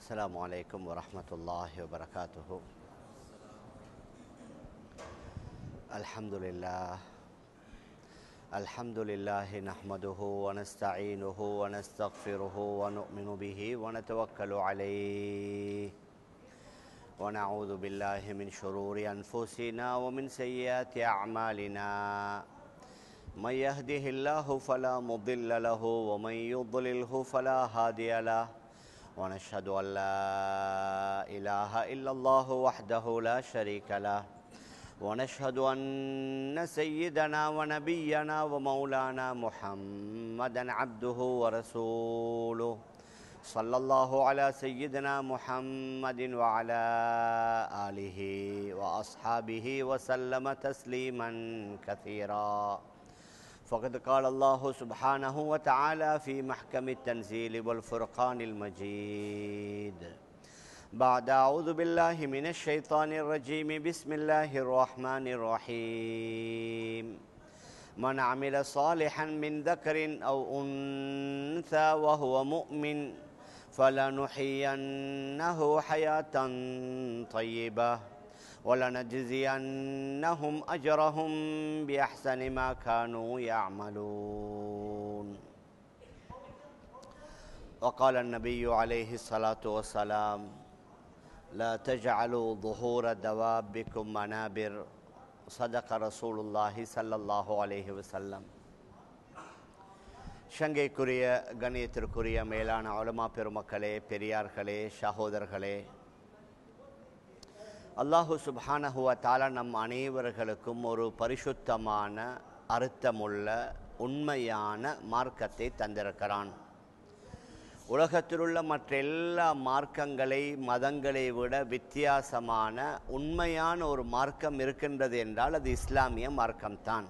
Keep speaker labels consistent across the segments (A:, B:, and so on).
A: السلام عليكم ورحمة الله وبركاته الحمد لله الحمد لله نحمده ونستعينه ونستغفره ونؤمن به ونتوكل عليه ونعوذ بالله من شرور أنفسنا ومن سيئات أعمالنا من يهده الله فلا مضل له ومن يضلله فلا هادي له ونشهد أن لا إله إلا الله وحده لا شريك له ونشهد أن سيدنا ونبينا ومولانا محمدا عبده ورسوله صلى الله على سيدنا محمد وعلى آله وأصحابه وسلم تسليما كثيرا فقد قال الله سبحانه وتعالى في محكم التنزيل والفرقان المجيد بعد أعوذ بالله من الشيطان الرجيم بسم الله الرحمن الرحيم من عمل صالحا من ذكر أو أنثى وهو مؤمن فلنحيينه حياة طيبة ولنجزينهم أجرهم بأحسن ما كانوا يعملون وقال النبي عليه الصلاة والسلام لا تجعلوا ظهور دوابكم منابر صدق رسول الله صلى الله عليه وسلم சங்கைக்குரிய கணியத்திற்குரிய மேலான உலமா பெருமக்களே பெரியார்களே சகோதரர்களே அல்லாஹு சுப்ஹானஹுவ தாலா நம் அனைவர்களுக்கும் ஒரு பரிசுத்தமான அர்த்தமுள்ள உண்மையான மார்க்கத்தை தந்திருக்கிறான் உலகத்திலுள்ள மற்ற எல்லா மார்க்கங்களை மதங்களை விட வித்தியாசமான உண்மையான ஒரு மார்க்கம் இருக்கின்றது என்றால் அது இஸ்லாமிய மார்க்கம்தான்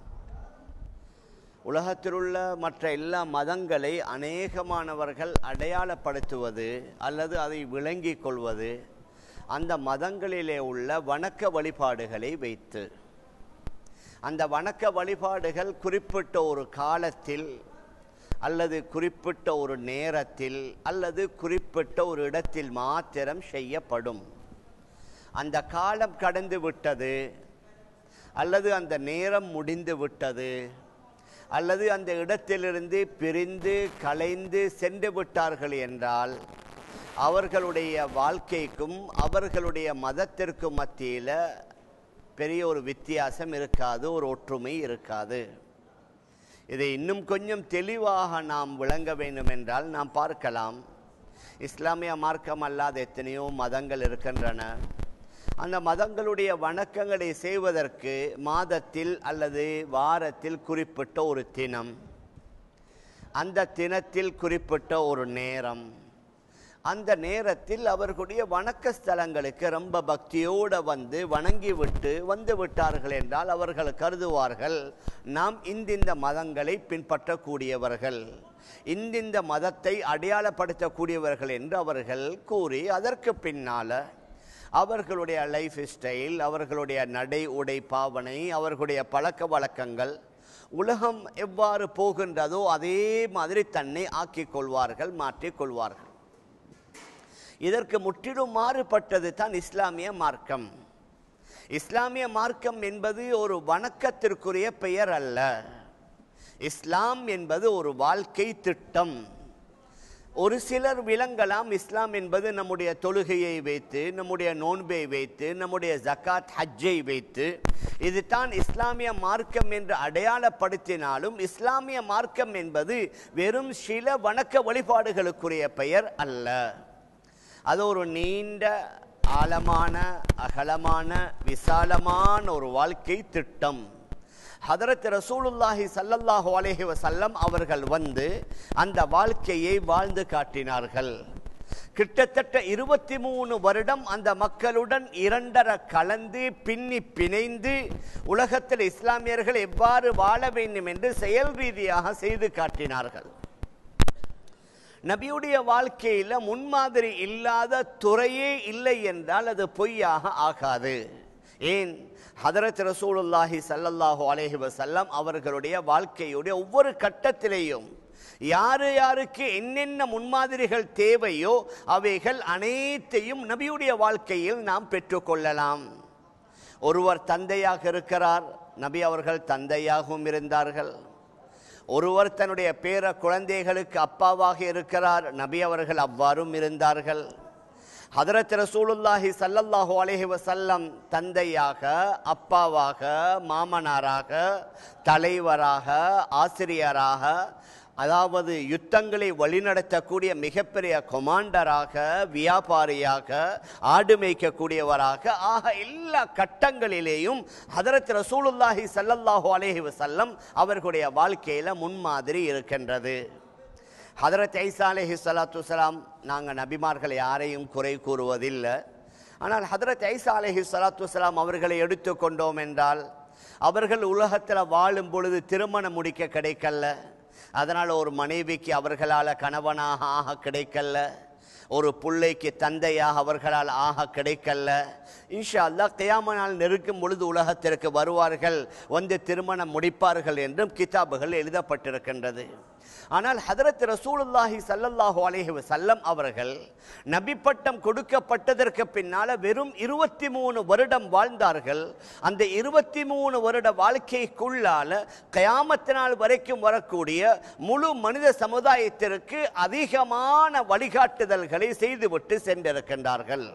A: உலகத்திலுள்ள மற்ற எல்லா மதங்களை அநேகமானவர்கள் அடையாளப்படுத்துவது அல்லது அதை விளங்கிக் கொள்வது அந்த மதங்களிலே உள்ள வணக்க வழிபாடுகளை வைத்து அந்த வணக்க வழிபாடுகள் குறிப்பிட்ட ஒரு காலத்தில் அல்லது குறிப்பிட்ட ஒரு நேரத்தில் அல்லது குறிப்பிட்ட ஒரு இடத்தில் மாத்திரம் செய்யப்படும் அந்த காலம் கடந்து விட்டது அல்லது அந்த நேரம் முடிந்து விட்டது அல்லது அந்த இடத்திலிருந்து பிரிந்து கலைந்து சென்று விட்டார்கள் என்றால் அவர்களுடைய வாழ்க்கைக்கும் அவர்களுடைய மதத்திற்கும் மத்தியில் பெரிய ஒரு வித்தியாசம் இருக்காது ஒரு ஒற்றுமை இருக்காது இதை இன்னும் கொஞ்சம் தெளிவாக நாம் விளங்க வேண்டும் என்றால் நாம் பார்க்கலாம் இஸ்லாமிய மார்க்கம் அல்லாத எத்தனையோ மதங்கள் இருக்கின்றன அந்த மதங்களுடைய வணக்கங்களை செய்வதற்கு மாதத்தில் அல்லது வாரத்தில் குறிப்பிட்ட ஒரு தினம் அந்த தினத்தில் குறிப்பிட்ட ஒரு நேரம் அந்த நேரத்தில் அவர்களுடைய வணக்க ஸ்தலங்களுக்கு ரொம்ப பக்தியோடு வந்து வணங்கி விட்டு வந்து விட்டார்கள் என்றால் அவர்கள் கருதுவார்கள் நாம் இந்திந்த மதங்களை பின்பற்றக்கூடியவர்கள் இந்திந்த மதத்தை அடையாளப்படுத்தக்கூடியவர்கள் என்று அவர்கள் கூறி அதற்கு பின்னால் அவர்களுடைய லைஃப் ஸ்டைல் அவர்களுடைய நடை உடை பாவனை அவர்களுடைய பழக்க வழக்கங்கள் உலகம் எவ்வாறு போகின்றதோ அதே மாதிரி தன்னை ஆக்கிக் கொள்வார்கள் மாற்றிக்கொள்வார்கள் இதற்கு முற்றிலும் மாறுபட்டது தான் இஸ்லாமிய மார்க்கம் இஸ்லாமிய மார்க்கம் என்பது ஒரு வணக்கத்திற்குரிய பெயர் அல்ல இஸ்லாம் என்பது ஒரு வாழ்க்கை திட்டம் ஒரு சிலர் விளங்கலாம் இஸ்லாம் என்பது நம்முடைய தொழுகையை வைத்து நம்முடைய நோன்பை வைத்து நம்முடைய ஜக்காத் ஹஜ்ஜை வைத்து இது தான் இஸ்லாமிய மார்க்கம் என்று அடையாளப்படுத்தினாலும் இஸ்லாமிய மார்க்கம் என்பது வெறும் சில வணக்க வழிபாடுகளுக்குரிய பெயர் அல்ல அது ஒரு நீண்ட ஆழமான அகலமான விசாலமான ஒரு வாழ்க்கை திட்டம் ஹதரத் ரசூலுல்லாஹி சல்லல்லாஹு அலேஹி வசல்லம் அவர்கள் வந்து அந்த வாழ்க்கையை வாழ்ந்து காட்டினார்கள் கிட்டத்தட்ட இருபத்தி மூணு வருடம் அந்த மக்களுடன் இரண்டர கலந்து பின்னி பிணைந்து உலகத்தில் இஸ்லாமியர்கள் எவ்வாறு வாழ வேண்டும் என்று செயல் ரீதியாக செய்து காட்டினார்கள் நபியுடைய வாழ்க்கையில் முன்மாதிரி இல்லாத துறையே இல்லை என்றால் அது பொய்யாக ஆகாது ஏன் ஹதரத் ரசூலுல்லாஹி சல்லல்லாஹு அலைஹி வஸல்லம் அவர்களுடைய வாழ்க்கையுடைய ஒவ்வொரு கட்டத்திலேயும் யாரு யாருக்கு என்னென்ன முன்மாதிரிகள் தேவையோ அவைகள் அனைத்தையும் நபியுடைய வாழ்க்கையில் நாம் பெற்றுக்கொள்ளலாம் ஒருவர் தந்தையாக இருக்கிறார் நபி அவர்கள் தந்தையாகவும் இருந்தார்கள் ஒருவர் தன்னுடைய பேர குழந்தைகளுக்கு அப்பாவாக இருக்கிறார் நபி அவர்கள் அவ்வாறும் இருந்தார்கள் ஹதரத் ரசூலுல்லாஹி ஸல்லல்லாஹு அலைஹி வஸல்லம் தந்தையாக அப்பாவாக மாமனாராக தலைவராக ஆசிரியராக அதாவது யுத்தங்களை வழிநடத்தக்கூடிய மிகப்பெரிய கொமாண்டராக வியாபாரியாக ஆடு மேய்க்கக்கூடியவராக ஆக எல்லா கட்டங்களிலேயும் ஹதரத் ரசூலுல்லாஹி ஸல்லல்லாஹு அலைஹி வஸல்லம் அவர்களுடைய வாழ்க்கையில முன்மாதிரி இருக்கின்றது ஹதரத் ஐசா அலைஹி ஸலாத்து வஸலாம் நாங்கள் நபிமார்கள் யாரையும் குறை கூறுவதில்லை ஆனால் ஹதரத் ஐசா அலைஹி ஸலாத்து வஸலாம் அவர்களை எடுத்துக்கொண்டோம் என்றால் அவர்கள் உலகத்தில் வாழும் பொழுது திருமணம் முடிக்க கிடைக்கல அதனால் ஒரு மனைவிக்கு அவர்களால் கணவனாக ஆக கிடைக்கல ஒரு பிள்ளைக்கு தந்தையாக அவர்களால் ஆக கிடைக்கல இன்ஷா அல்லாஹ் கியாம நாள் நெருக்கும் பொழுது உலகத்திற்கு வருவார்கள் வந்து திருமணம் முடிப்பார்கள் என்றும் கிதாபுகள் எழுதப்பட்டிருக்கின்றது ஆனால் ஹதரத் ரசூலுல்லாஹி ஸல்லல்லாஹு அலைஹி வஸல்லம் அவர்கள் நபி பட்டம் கொடுக்கப்பட்டதற்கு பின்னால வெறும் இருபத்தி மூணு வருடம் வாழ்ந்தார்கள் அந்த இருபத்தி மூணு வருட வாழ்க்கைக்குள்ளால கயாமத்து நாள் வரைக்கும் வரக்கூடிய முழு மனித சமுதாயத்திற்கு அதிகமான வழிகாட்டுதல்களை செய்துவிட்டு சென்றிருக்கின்றார்கள்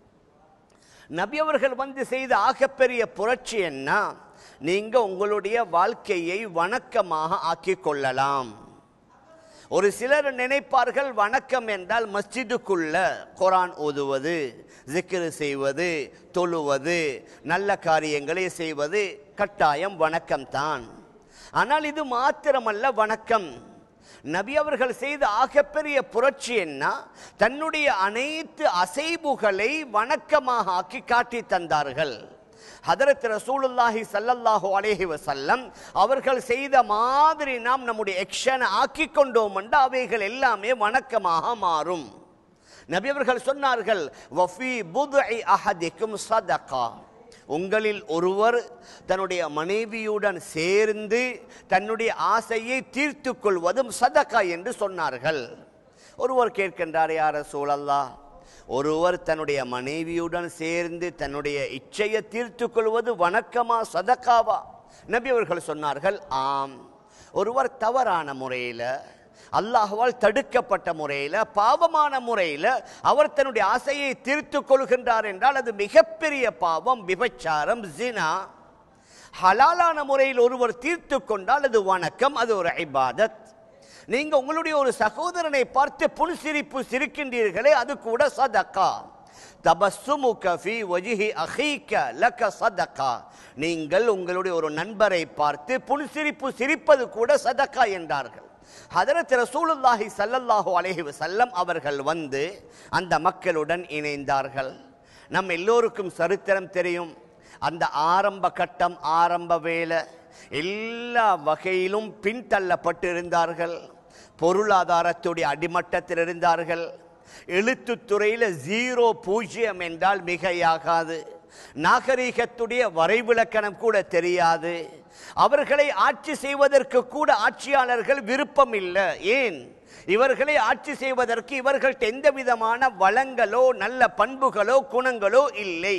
A: நபி அவர்கள் வந்து செய்த ஆகப்பெரிய புரட்சி என்ன நீங்க உங்களுடைய வாழ்க்கையை வணக்கமாக ஆக்கிக் கொள்ளலாம் ஒரு சிலர் நினைப்பார்கள் வணக்கம் என்றால் மஸ்ஜிதுக்குள்ள குரான் ஓதுவது ஜிக்ரு செய்வது தொழுவது நல்ல காரியங்களை செய்வது கட்டாயம் வணக்கம்தான் ஆனால் இது மாத்திரமல்ல வணக்கம் நபி அவர்கள் செய்த ஆகப்பெரிய புரட்சி என்ன தன்னுடைய அனைத்து அசைவுகளை வணக்கமாக ஆக்கி காட்டி தந்தார்கள் ஹதரத் ரசூலுல்லாஹி ஸல்லல்லாஹு அலைஹி வஸல்லம் அவர்கள் செய்த மாதிரி நாம் நம்முடைய எக்ஷனை ஆக்கி கொண்டோம் என்றால் அவைகள் எல்லாமே வணக்கமாக மாறும் நபி அவர்கள் சொன்னார்கள் வஃபி புதுஇ அஹதிக்கும் சதகா உங்களில் ஒருவர் தன்னுடைய மனைவியுடன் சேர்ந்து தன்னுடைய ஆசையை தீர்த்து கொள்வதும் சதகா என்று சொன்னார்கள் ஒருவர் கேட்கின்றார் யார சூழல்லா ஒருவர் தன்னுடைய மனைவியுடன் சேர்ந்து தன்னுடைய இச்சையை தீர்த்து கொள்வது வணக்கமா சதக்காவா நபி அவர்கள் சொன்னார்கள் ஆம் ஒருவர் தவறான முறையில் அல்லாஹ்வால் தடுக்கப்பட்ட முறையில் பாவமான முறையில் அவர் தன்னுடைய ஆசையை தீர்த்து கொள்கின்றார் என்றால் அது மிகப்பெரிய பாவம் விபச்சாரம் ஜினா ஹலாலான முறையில் ஒருவர் தீர்த்து கொண்டால் அது வணக்கம் அது ஒரு ஐபாதத் நீங்க உங்களுடைய ஒரு சகோதரனை பார்த்து புன்சிரிப்பு சிரிக்கின்றீர்களே அது கூட சதக்கா தபஸ்ஸுமுக ஃபீ வஜிஹி அஹீக்க லக சதக்கா நீங்கள் உங்களுடைய ஒரு நண்பரை பார்த்து புன்சிரிப்பு சிரிப்பது கூட சதக்கா என்றார்கள் ஹதரத் ரசூலுல்லாஹி ஸல்லல்லாஹு அலைஹி வஸல்லம் அவர்கள் வந்து அந்த மக்களுடன் இணைந்தார்கள் நம் எல்லோருக்கும் சரித்திரம் தெரியும் அந்த ஆரம்ப கட்டம் ஆரம்ப வேலை எல்லா வகையிலும் பின்தள்ளப்பட்டு இருந்தார்கள் பொருளாதாரத்துடைய அடிமட்டத்தில் இருந்தார்கள் எழுத்துத்துறையில் ஜீரோ பூஜ்ஜியம் என்றால் மிகையாகாது நாகரீகத்துடைய வரைவிலக்கணம் கூட தெரியாது அவர்களை ஆட்சி செய்வதற்கு கூட ஆட்சியாளர்கள் விருப்பம் இல்லை ஏன் இவர்களை ஆட்சி செய்வதற்கு இவர்கள்ட்ட எந்த விதமான வளங்களோ நல்ல பண்புகளோ குணங்களோ இல்லை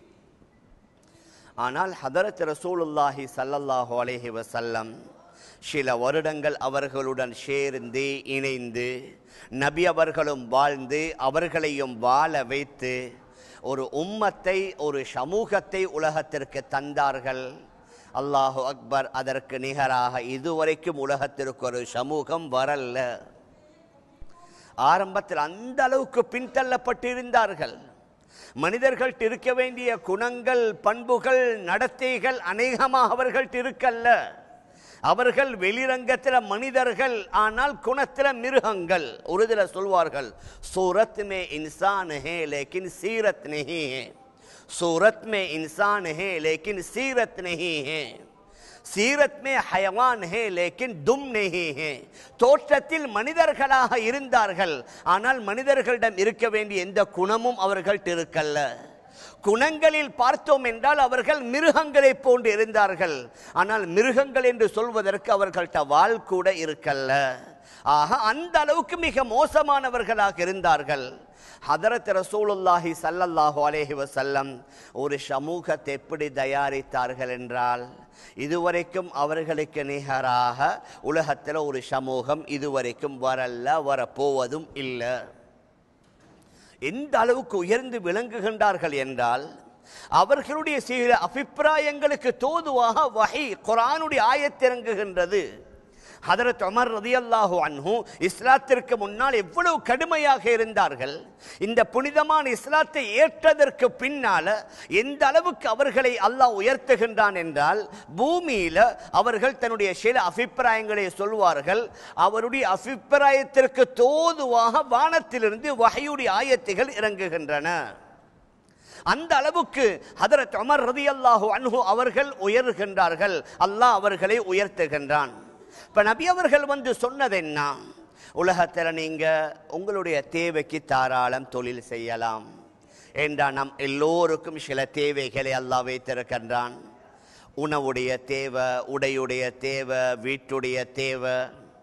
A: ஆனால் ஹதரத் ரசூலுல்லாஹி ஸல்லல்லாஹு அலைஹி வஸல்லம் சில வருடங்கள் அவர்களுடன் சேர்ந்து இணைந்து நபி அவர்களும் வாழ்ந்து அவர்களையும் வாழ வைத்து ஒரு உம்மத்தை ஒரு சமூகத்தை உலகத்திற்கு தந்தார்கள் அல்லாஹு அக்பர் அதற்கு நிகராக இதுவரைக்கும் உலகத்திற்கு ஒரு சமூகம் வரல ஆரம்பத்தில் அந்த அளவுக்கு பின்தள்ளப்பட்டிருந்தார்கள் மனிதர்கள்ட்ட இருக்க வேண்டிய குணங்கள் பண்புகள் நடத்தைகள் அநேகமாக அவர்கள்ட்ட இருக்கல்ல அவர்கள் வெளிரங்கத்தில் மனிதர்கள் ஆனால் குணத்தில் மிருகங்கள் உறுதியில் சொல்வார்கள் சூரத் மே இன்சான் ஹே லேக்கின் சீரத் நஹி ஹே சூரத் மே இன்சான் ஹே லேக்கின் சீரத் நஹி ஹே சீரத் மே ஹயவான் ஹே லேக்கின் தும் நெஹி ஹே தோற்றத்தில் மனிதர்களாக இருந்தார்கள் ஆனால் மனிதர்களிடம் இருக்க வேண்டிய எந்த குணமும் அவர்கள்ட்ட இருக்கல்ல குணங்களில் பார்த்தோம் என்றால் அவர்கள் மிருகங்களைப் போன்று இருந்தார்கள் ஆனால் மிருகங்கள் என்று சொல்வதற்கு அவர்கள்ட்ட வாள் கூட இருக்கல்ல ஆக அந்த அளவுக்கு மிக மோசமானவர்களாக இருந்தார்கள் ஹதரத் ரசூலுல்லாஹி ஸல்லல்லாஹு அலைஹி வஸல்லம் ஒரு சமூகத்தை எப்படி தயாரித்தார்கள் என்றால் இதுவரைக்கும் அவர்களுக்கு நிகராக உலகத்தில் ஒரு சமூகம் இதுவரைக்கும் வரல வரப்போவதும் இல்லை எந்த அளவுக்கு உயர்ந்து விளங்குகின்றார்கள் என்றால் அவர்களுடைய சில அபிப்பிராயங்களுக்கு தோதுவாக வகை குரானுடைய ஆயத்திறங்குகின்றது ஹதரத் உமர் ரதியல்லாஹு அன்ஹு இஸ்லாத்திற்கு முன்னால் எவ்வளவு கடுமையாக இருந்தார்கள் இந்த புனிதமான இஸ்லாத்தை ஏற்றதற்கு பின்னால எந்த அளவுக்கு அவர்களை அல்லாஹ் உயர்த்துகின்றான் என்றால் பூமியில அவர்கள் தன்னுடைய சில அபிப்பிராயங்களை சொல்வார்கள் அவருடைய அபிப்பிராயத்திற்கு தோதுவாக வானத்திலிருந்து வகையுடைய ஆயத்துகள் இறங்குகின்றன அந்த அளவுக்கு ஹதரத் உமர் ரதியல்லாஹு அன்ஹு அவர்கள் உயர்கின்றார்கள் அல்லாஹ் அவர்களை உயர்த்துகின்றான் இப்ப நபி அவர்கள் வந்து சொன்னது என்ன உலகத்தில் நீங்க உங்களுடைய தேவைக்கு தாராளம் தொழில் செய்யலாம் என்றால் நம் எல்லோருக்கும் சில தேவைகளை அல்லாஹ் வைத்திருக்கின்றான் உணவுடைய தேவை உடையுடைய தேவை வீட்டுடைய தேவை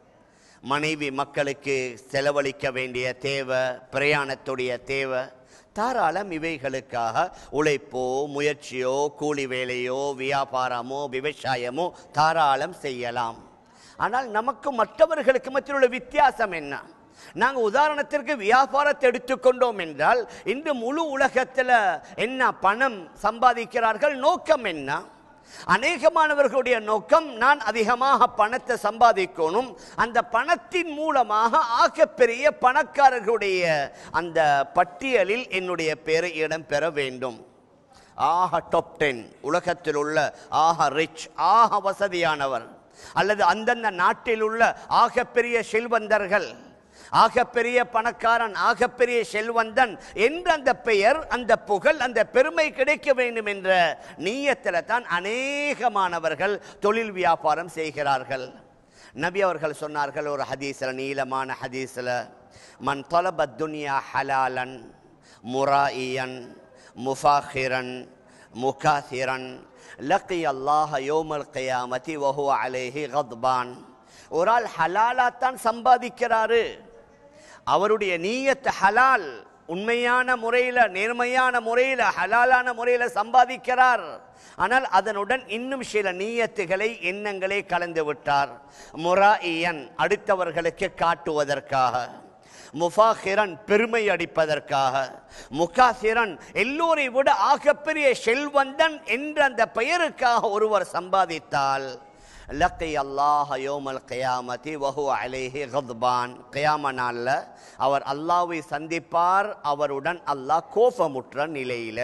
A: மனைவி மக்களுக்கு செலவழிக்க வேண்டிய தேவை பிரயாணத்துடைய தேவை தாராளம் இவைகளுக்காக உழைப்போ முயற்சியோ கூலி வேலையோ வியாபாரமோ விவசாயமோ தாராளம் செய்யலாம் ஆனால் நமக்கு மற்றவர்களுக்கு மத்தியில் உள்ள வித்தியாசம் என்ன நாங்கள் உதாரணத்திற்கு வியாபாரத்தை எடுத்துக்கொண்டோம் என்றால் இன்று முழு உலகத்தில் என்ன பணம் சம்பாதிக்கிறார்கள் நோக்கம் என்ன அநேகமானவர்களுடைய நோக்கம் நான் அதிகமாக பணத்தை சம்பாதிக்கணும் அந்த பணத்தின் மூலமாக ஆகப்பெரிய பணக்காரர்களுடைய அந்த பட்டியலில் என்னுடைய பேரை இடம் பெற வேண்டும் ஆக டாப் டென் உலகத்தில் உள்ள ஆக ரிச் ஆக வசதியானவர் அல்லது அந்தந்த நாட்டில் உள்ள ஆகப்பெரிய செல்வந்தர்கள் ஆகப்பெரிய பணக்காரன் ஆகப்பெரிய செல்வந்தன் என்ற அந்த பெயர் அந்த புகழ் அந்த பெருமை கிடைக்க வேண்டும் என்ற நீயத்தில் தான் அநேகமானவர்கள் தொழில் வியாபாரம் செய்கிறார்கள் நபி அவர்கள் சொன்னார்கள் ஒரு ஹதீஸில் நீளமான ஹதீஸில் மன் தொலப துனியா ஹலாலன் முராயியன் முஃபாஹிரன் முகாசிரன் லக்கி அல்லாஹ யோமல் கயாமதி வஹு அலேஹி கத்பான் ஒரு ஆள் ஹலாலாத்தான் சம்பாதிக்கிறாரு அவருடைய நீயத் ஹலால் உண்மையான முறையில் நேர்மையான முறையில் ஹலாலான முறையில் சம்பாதிக்கிறார் ஆனால் அதனுடன் இன்னும் சில நீயத்துகளை எண்ணங்களை கலந்து விட்டார் முராயியன் அடுத்தவர்களுக்கு காட்டுவதற்காக முஃபாஹிரன் பெருமை அடிப்பதற்காக முகாசிரன் எல்லோரை விட ஆகப்பெரிய செல்வந்தன் என்ற அந்த பெயருக்காக ஒருவர் சம்பாதித்தால் லக்கை அல்லாஹ் யோமல் கயாமதி வஹு அலேஹி கத்பான் கயாம நாளில் அவர் அல்லாவை சந்திப்பார் அவருடன் அல்லாஹ் கோபமுற்ற நிலையில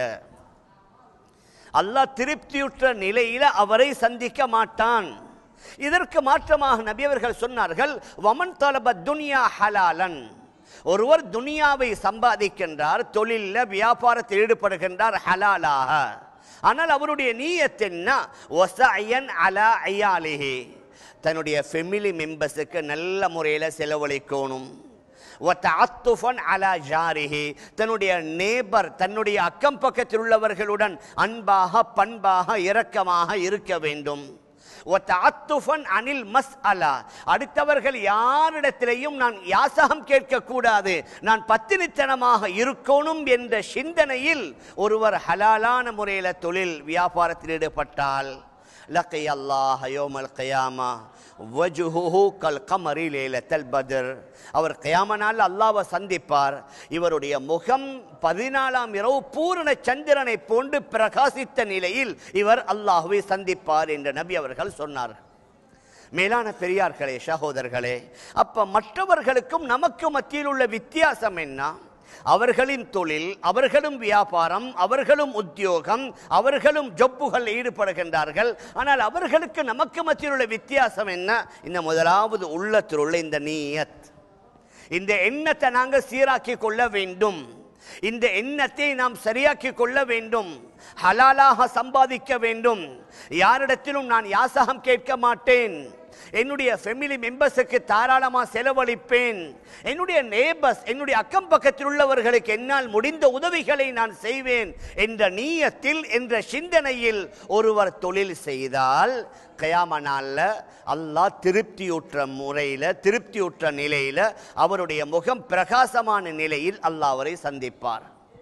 A: அல்லாஹ் திருப்தியுற்ற நிலையில அவரை சந்திக்க மாட்டான் இதற்கு மாற்றமாக நபி அவர்கள் சொன்னார்கள் வமன் தலப துனியா ஹலாலன் ஒருவர் துனியாவை சம்பாதிக்கின்றார் தொழிலில் வியாபாரத்தில் ஈடுபடுகின்றார் ஹலாலாக ஆனால் அவருடைய நீயத் என்ன ஒசையன் அலா ஐயாலிஹி தன்னுடைய ஃபெமிலி மெம்பர்ஸுக்கு நல்ல முறையில் செலவழிக்கணும் ஒத்தஅத்துஃபன் அலா ஜாரிஹி தன்னுடைய நேபர் தன்னுடைய அக்கம் பக்கத்தில் உள்ளவர்களுடன் அன்பாக பண்பாக இரக்கமாக இருக்க வேண்டும் ஒத்தஅத்துஃபன் அனில் மஸ் அலா அடுத்தவர்கள் யாரிடத்திலையும் நான் யாசகம் கேட்கக்கூடாது நான் பத்தினித்தனமாக இருக்கணும் என்ற சிந்தனையில் ஒருவர் ஹலாலான முறையில் தொழில் வியாபாரத்தில் ஈடுபட்டால் லக்கை அல்லாஹ் யோமல் கயாமா வஜுஹு கல் கமரி லேலத்தல் பத்ர் அவர் கயாமனால் அல்லாவை சந்திப்பார் இவருடைய முகம் பதினாலாம் இரவு பூரண சந்திரனை போன்று பிரகாசித்த நிலையில் இவர் அல்லாஹுவை சந்திப்பார் என்று நபி அவர்கள் சொன்னார் மேலான பெரியார்களே சகோதரர்களே அப்ப மற்றவர்களுக்கும் நமக்கு மத்தியில் உள்ள வித்தியாசம் என்ன அவர்களின் தொழில் அவர்களும் வியாபாரம் அவர்களும் உத்தியோகம் அவர்களும் ஜொப்புகள் ஈடுபடுகின்றார்கள் ஆனால் அவர்களுக்கு நமக்கு மத்தியில் உள்ள வித்தியாசம் என்ன இந்த முதலாவது உள்ளத்தில் உள்ள இந்த நீயத் இந்த எண்ணத்தை நாங்கள் சீராக்கி கொள்ள வேண்டும் இந்த எண்ணத்தை நாம் சரியாக்கி கொள்ள வேண்டும் ஹலாலாக சம்பாதிக்க வேண்டும் யாரிடத்திலும் நான் யாசகம் கேட்க மாட்டேன் என்னுடைய ஃபெமிலி மெம்பர்ஸுக்கு தாராளமா செலவழிப்பேன் என்னுடைய நேபர்ஸ் என்னுடைய அக்கம் பக்கத்தில் உள்ளவர்களுக்கு என்னால் முடிந்த உதவிகளை நான் செய்வேன் என்ற நீயத்தில் என்ற சிந்தனையில் ஒருவர் தொழில் செய்தால் கயாம நாள்ல அல்லாஹ் திருப்தியுற்ற முறையில திருப்தியுற்ற நிலையில அவருடைய முகம் பிரகாசமான நிலையில் அல்லாஹ் அவரை சந்திப்பார்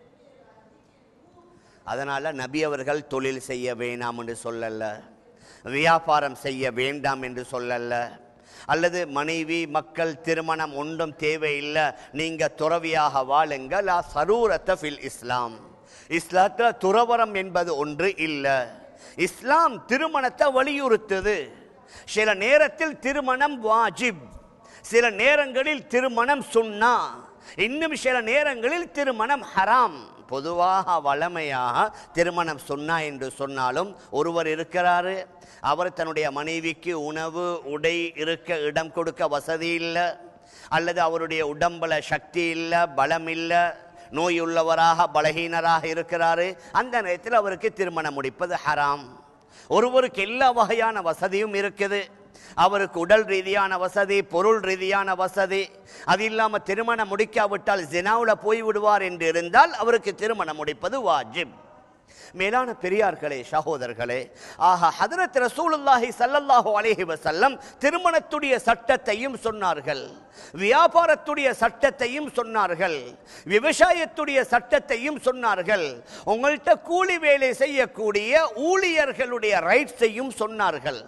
A: அதனால நபி அவர்கள் தொழில் செய்ய வேண்டாம் என்று சொல்லல வியாபாரம் செய்ய வேண்டாம் என்று சொல்லல அல்லது மனைவி மக்கள் திருமணம் ஒன்றும் தேவையில்லை நீங்க துறவியாக வாழுங்க லா சரூரத்த ஃபில் இஸ்லாம் இஸ்லாத்துல துறவரம் என்பது ஒன்று இல்லை இஸ்லாம் திருமணத்தை வலியுறுத்துது சில நேரத்தில் திருமணம் வாஜிப் சில நேரங்களில் திருமணம் சுன்னா இன்னும் சில நேரங்களில் திருமணம் ஹராம் பொதுவாக வளமையாக திருமணம் சொன்னா என்று சொன்னாலும் ஒருவர் இருக்கிறாரு அவர் தன்னுடைய மனைவிக்கு உணவு உடை இருக்க இடம் கொடுக்க வசதி இல்லை அல்லது அவருடைய உடம்புல சக்தி இல்லை பலம் இல்லை நோயுள்ளவராக பலகீனராக இருக்கிறாரு அந்த நேரத்தில் அவருக்கு திருமணம் முடிப்பது ஹராம் ஒருவருக்கு எல்லா வகையான வசதியும் இருக்குது அவருக்கு உடல் ரீதியான வசதி பொருள் ரீதியான வசதி அது இல்லாம திருமணம் முடிக்காவிட்டால் ஜினாவுல போய் விடுவார் என்று இருந்தால் அவருக்கு திருமணம் முடிப்பது வாஜிப் மேலான பெரியார்களே சகோதரர்களே ஆஹா ஹதரத் ரசூலுல்லாஹி ஸல்லல்லாஹு அலைஹி வஸல்லம் திருமணத்துடைய சட்டத்தையும் சொன்னார்கள் வியாபாரத்துடைய சட்டத்தையும் சொன்னார்கள் விவசாயத்துடைய சட்டத்தையும் சொன்னார்கள் உங்கள்கிட்ட கூலி வேலை செய்யக்கூடிய ஊழியர்களுடைய ரைட்ஸையும் சொன்னார்கள்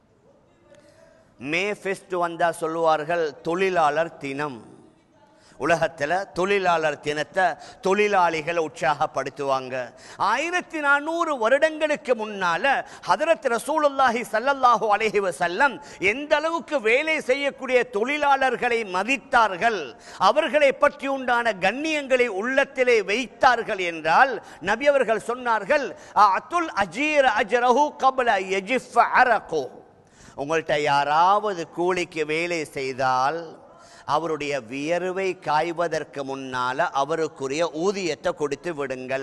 A: மே ஃபெஸ்ட் வந்தா சொல்லுவார்கள் தொழிலாளர் தினம் உலகத்தில் தொழிலாளர் தினத்தை தொழிலாளிகளை உற்சாகப்படுத்துவாங்க ஆயிரத்தி நானூறு வருடங்களுக்கு முன்னால ஹதரத் ரசூலுல்லாஹி ஸல்லல்லாஹு அலைஹி வஸல்லம் எந்த அளவுக்கு வேலை செய்யக்கூடிய தொழிலாளர்களை மதித்தார்கள் அவர்களை பற்றி உண்டான கண்ணியங்களை உள்ளத்திலே வைத்தார்கள் என்றால் நபி அவர்கள் சொன்னார்கள் அத்துல் அஜீர் அஜ்ரஹு கப்ல யஜிஃப் அரகு உங்கள்கிட்ட யாராவது கூலிக்கு வேலை செய்தால் அவருடைய வியர்வை காய்வதற்கு முன்னால அவருக்குரிய ஊதியத்தை கொடுத்து விடுங்கள்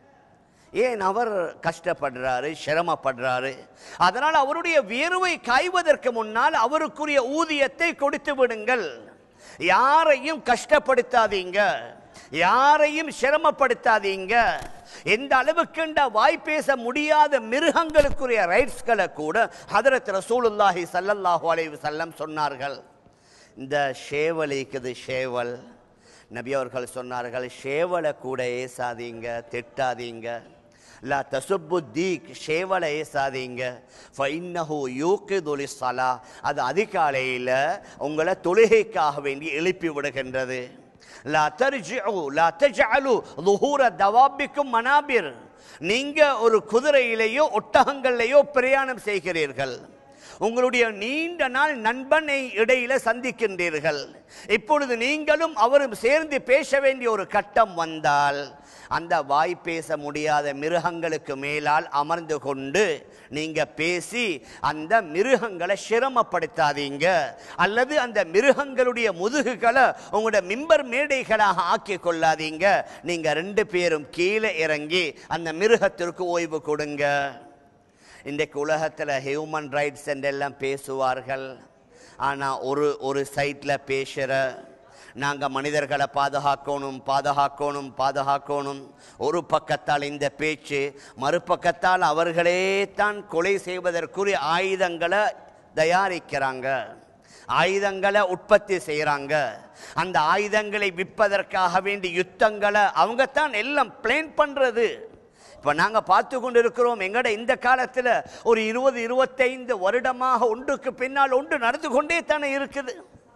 A: ஏன் அவர் கஷ்டப்படுறாரு சிரமப்படுறாரு அதனால் அவருடைய வியர்வை காய்வதற்கு முன்னால் அவருக்குரிய ஊதியத்தை கொடுத்து விடுங்கள் யாரையும் கஷ்டப்படுத்தாதீங்க யாரையும் சிரமப்படுத்தாதீங்க எந்த அளவுக்கு வாய் பேச முடியாத மிருகங்களுக்குரிய ரைட்ஸ்களை கூட ஹதரத் ரசூலுல்லாஹி ஸல்லல்லாஹு அலைஹி வஸல்லம் சொன்னார்கள் இந்த ஷேவல் இருக்குது ஷேவல் நபி அவர்கள் சொன்னார்கள் ஷேவலை கூட ஏசாதீங்க திட்டாதீங்க லா தசுப்பு தீக் ஷேவலை ஏசாதீங்க ஃபைன்னஹு யூக்கிதுலி ஸலா அது அதிகாலையில் உங்களை தொழுகைக்காக வேண்டி எழுப்பி விடுகின்றது லா தர்ஜிஉ லா தஜ்அலு ظهور தவாபிக்கும் மனாபிர் நீங்க ஒரு குதிரையிலேயோ ஒட்டகங்கள்லேயோ பிரயாணம் செய்கிறீர்கள் உங்களுடைய நீண்ட நாள் நண்பனை இடையில சந்திக்கின்றீர்கள் இப்பொழுது நீங்களும் அவரும் சேர்ந்து பேச வேண்டிய ஒரு கட்டம் வந்தால் அந்த வாய் பேச முடியாத மிருகங்களுக்கு மேலால் அமர்ந்து கொண்டு நீங்க பேசி அந்த மிருகங்களை சிரமப்படுத்தாதீங்க அல்லது அந்த மிருகங்களுடைய முதுகுகளை உங்களோட மிம்பர் மேடைகளாக ஆக்கி கொள்ளாதீங்க நீங்க ரெண்டு பேரும் கீழே இறங்கி அந்த மிருகத்திற்கு ஓய்வு கொடுங்க இன்றைக்கு உலகத்தில் ஹியூமன் ரைட்ஸ் என்றெல்லாம் பேசுவார்கள் ஆனால் ஒரு ஒரு சைட்டில் பேசுகிற நாங்கள் மனிதர்களை பாதுகாக்கணும் பாதுகாக்கணும் பாதுகாக்கணும் ஒரு பக்கத்தால் இந்த பேச்சு மறுபக்கத்தால் அவர்களே தான் கொலை செய்வதற்குரிய ஆயுதங்களை தயாரிக்கிறாங்க ஆயுதங்களை உற்பத்தி செய்கிறாங்க அந்த ஆயுதங்களை விற்பதற்காக வேண்டி யுத்தங்களை அவங்க தான் எல்லாம் பிளான் பண்ணுறது இப்போ நாங்கள் பார்த்து கொண்டு இருக்கிறோம் எங்கட இந்த காலத்தில் ஒரு இருபது இருபத்தைந்து வருடமாக ஒன்றுக்கு பின்னால் ஒன்று நடந்து கொண்டே தானே இருக்குது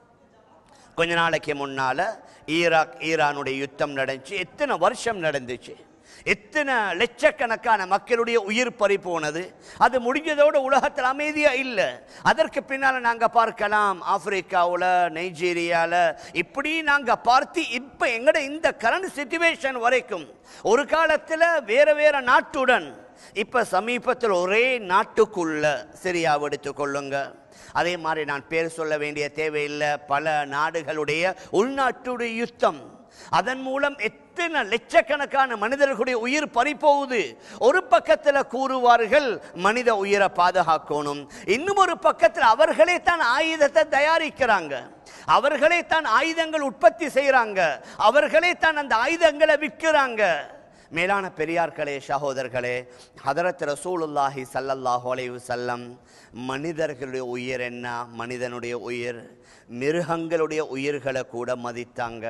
A: கொஞ்ச நாளைக்கு முன்னால ஈராக் ஈரானுடைய யுத்தம் நடந்துச்சு எத்தனை வருஷம் நடந்துச்சு எத்தனை லட்சக்கணக்கான மக்களுடைய உயிர் பறி போனது அது முடிஞ்சதோடு உலகத்தில் அமைதியா இல்லை அதற்கு பின்னால நாங்க பார்க்கலாம் ஆப்பிரிக்காவில் நைஜீரியாவில் இப்படி நாங்க பார்த்து இப்ப எங்கட இந்த கரண்ட் சுச்சுவேஷன் வரைக்கும் ஒரு காலத்துல வேற வேற நாட்டுடன் இப்ப சமீபத்தில் ஒரே நாட்டுக்குள்ள சிரியாவை எடுத்துக்கொள்ளுங்க அதே மாதிரி நான் பேர் சொல்ல வேண்டிய தேவையில்லை பல நாடுகளுடைய உள்நாட்டுடைய யுத்தம் அதன் மூலம் எத்தனை எத்தனை லட்சக்கணக்கான மனிதர்களுடைய உயிர் பறிப்போகுது ஒரு பக்கத்தில் கூறுவார்கள் மனித உயிரை பாதுகாக்கணும் இன்னும் ஒரு பக்கத்தில் அவர்களே தான் ஆயுதத்தை தயாரிக்கிறாங்க அவர்களே தான் ஆயுதங்கள் உற்பத்தி செய்கிறாங்க அவர்களே தான் அந்த ஆயுதங்களை விற்கிறாங்க மேலான பெரியார்களே சகோதரர்களே ஹதரத் ரசூலுல்லாஹி ஸல்லல்லாஹு அலைஹி வஸல்லம் மனிதர்களுடைய உயிர் என்ன மனிதனுடைய உயிர் மிருகங்களுடைய உயிர்களை கூட மதித்தாங்க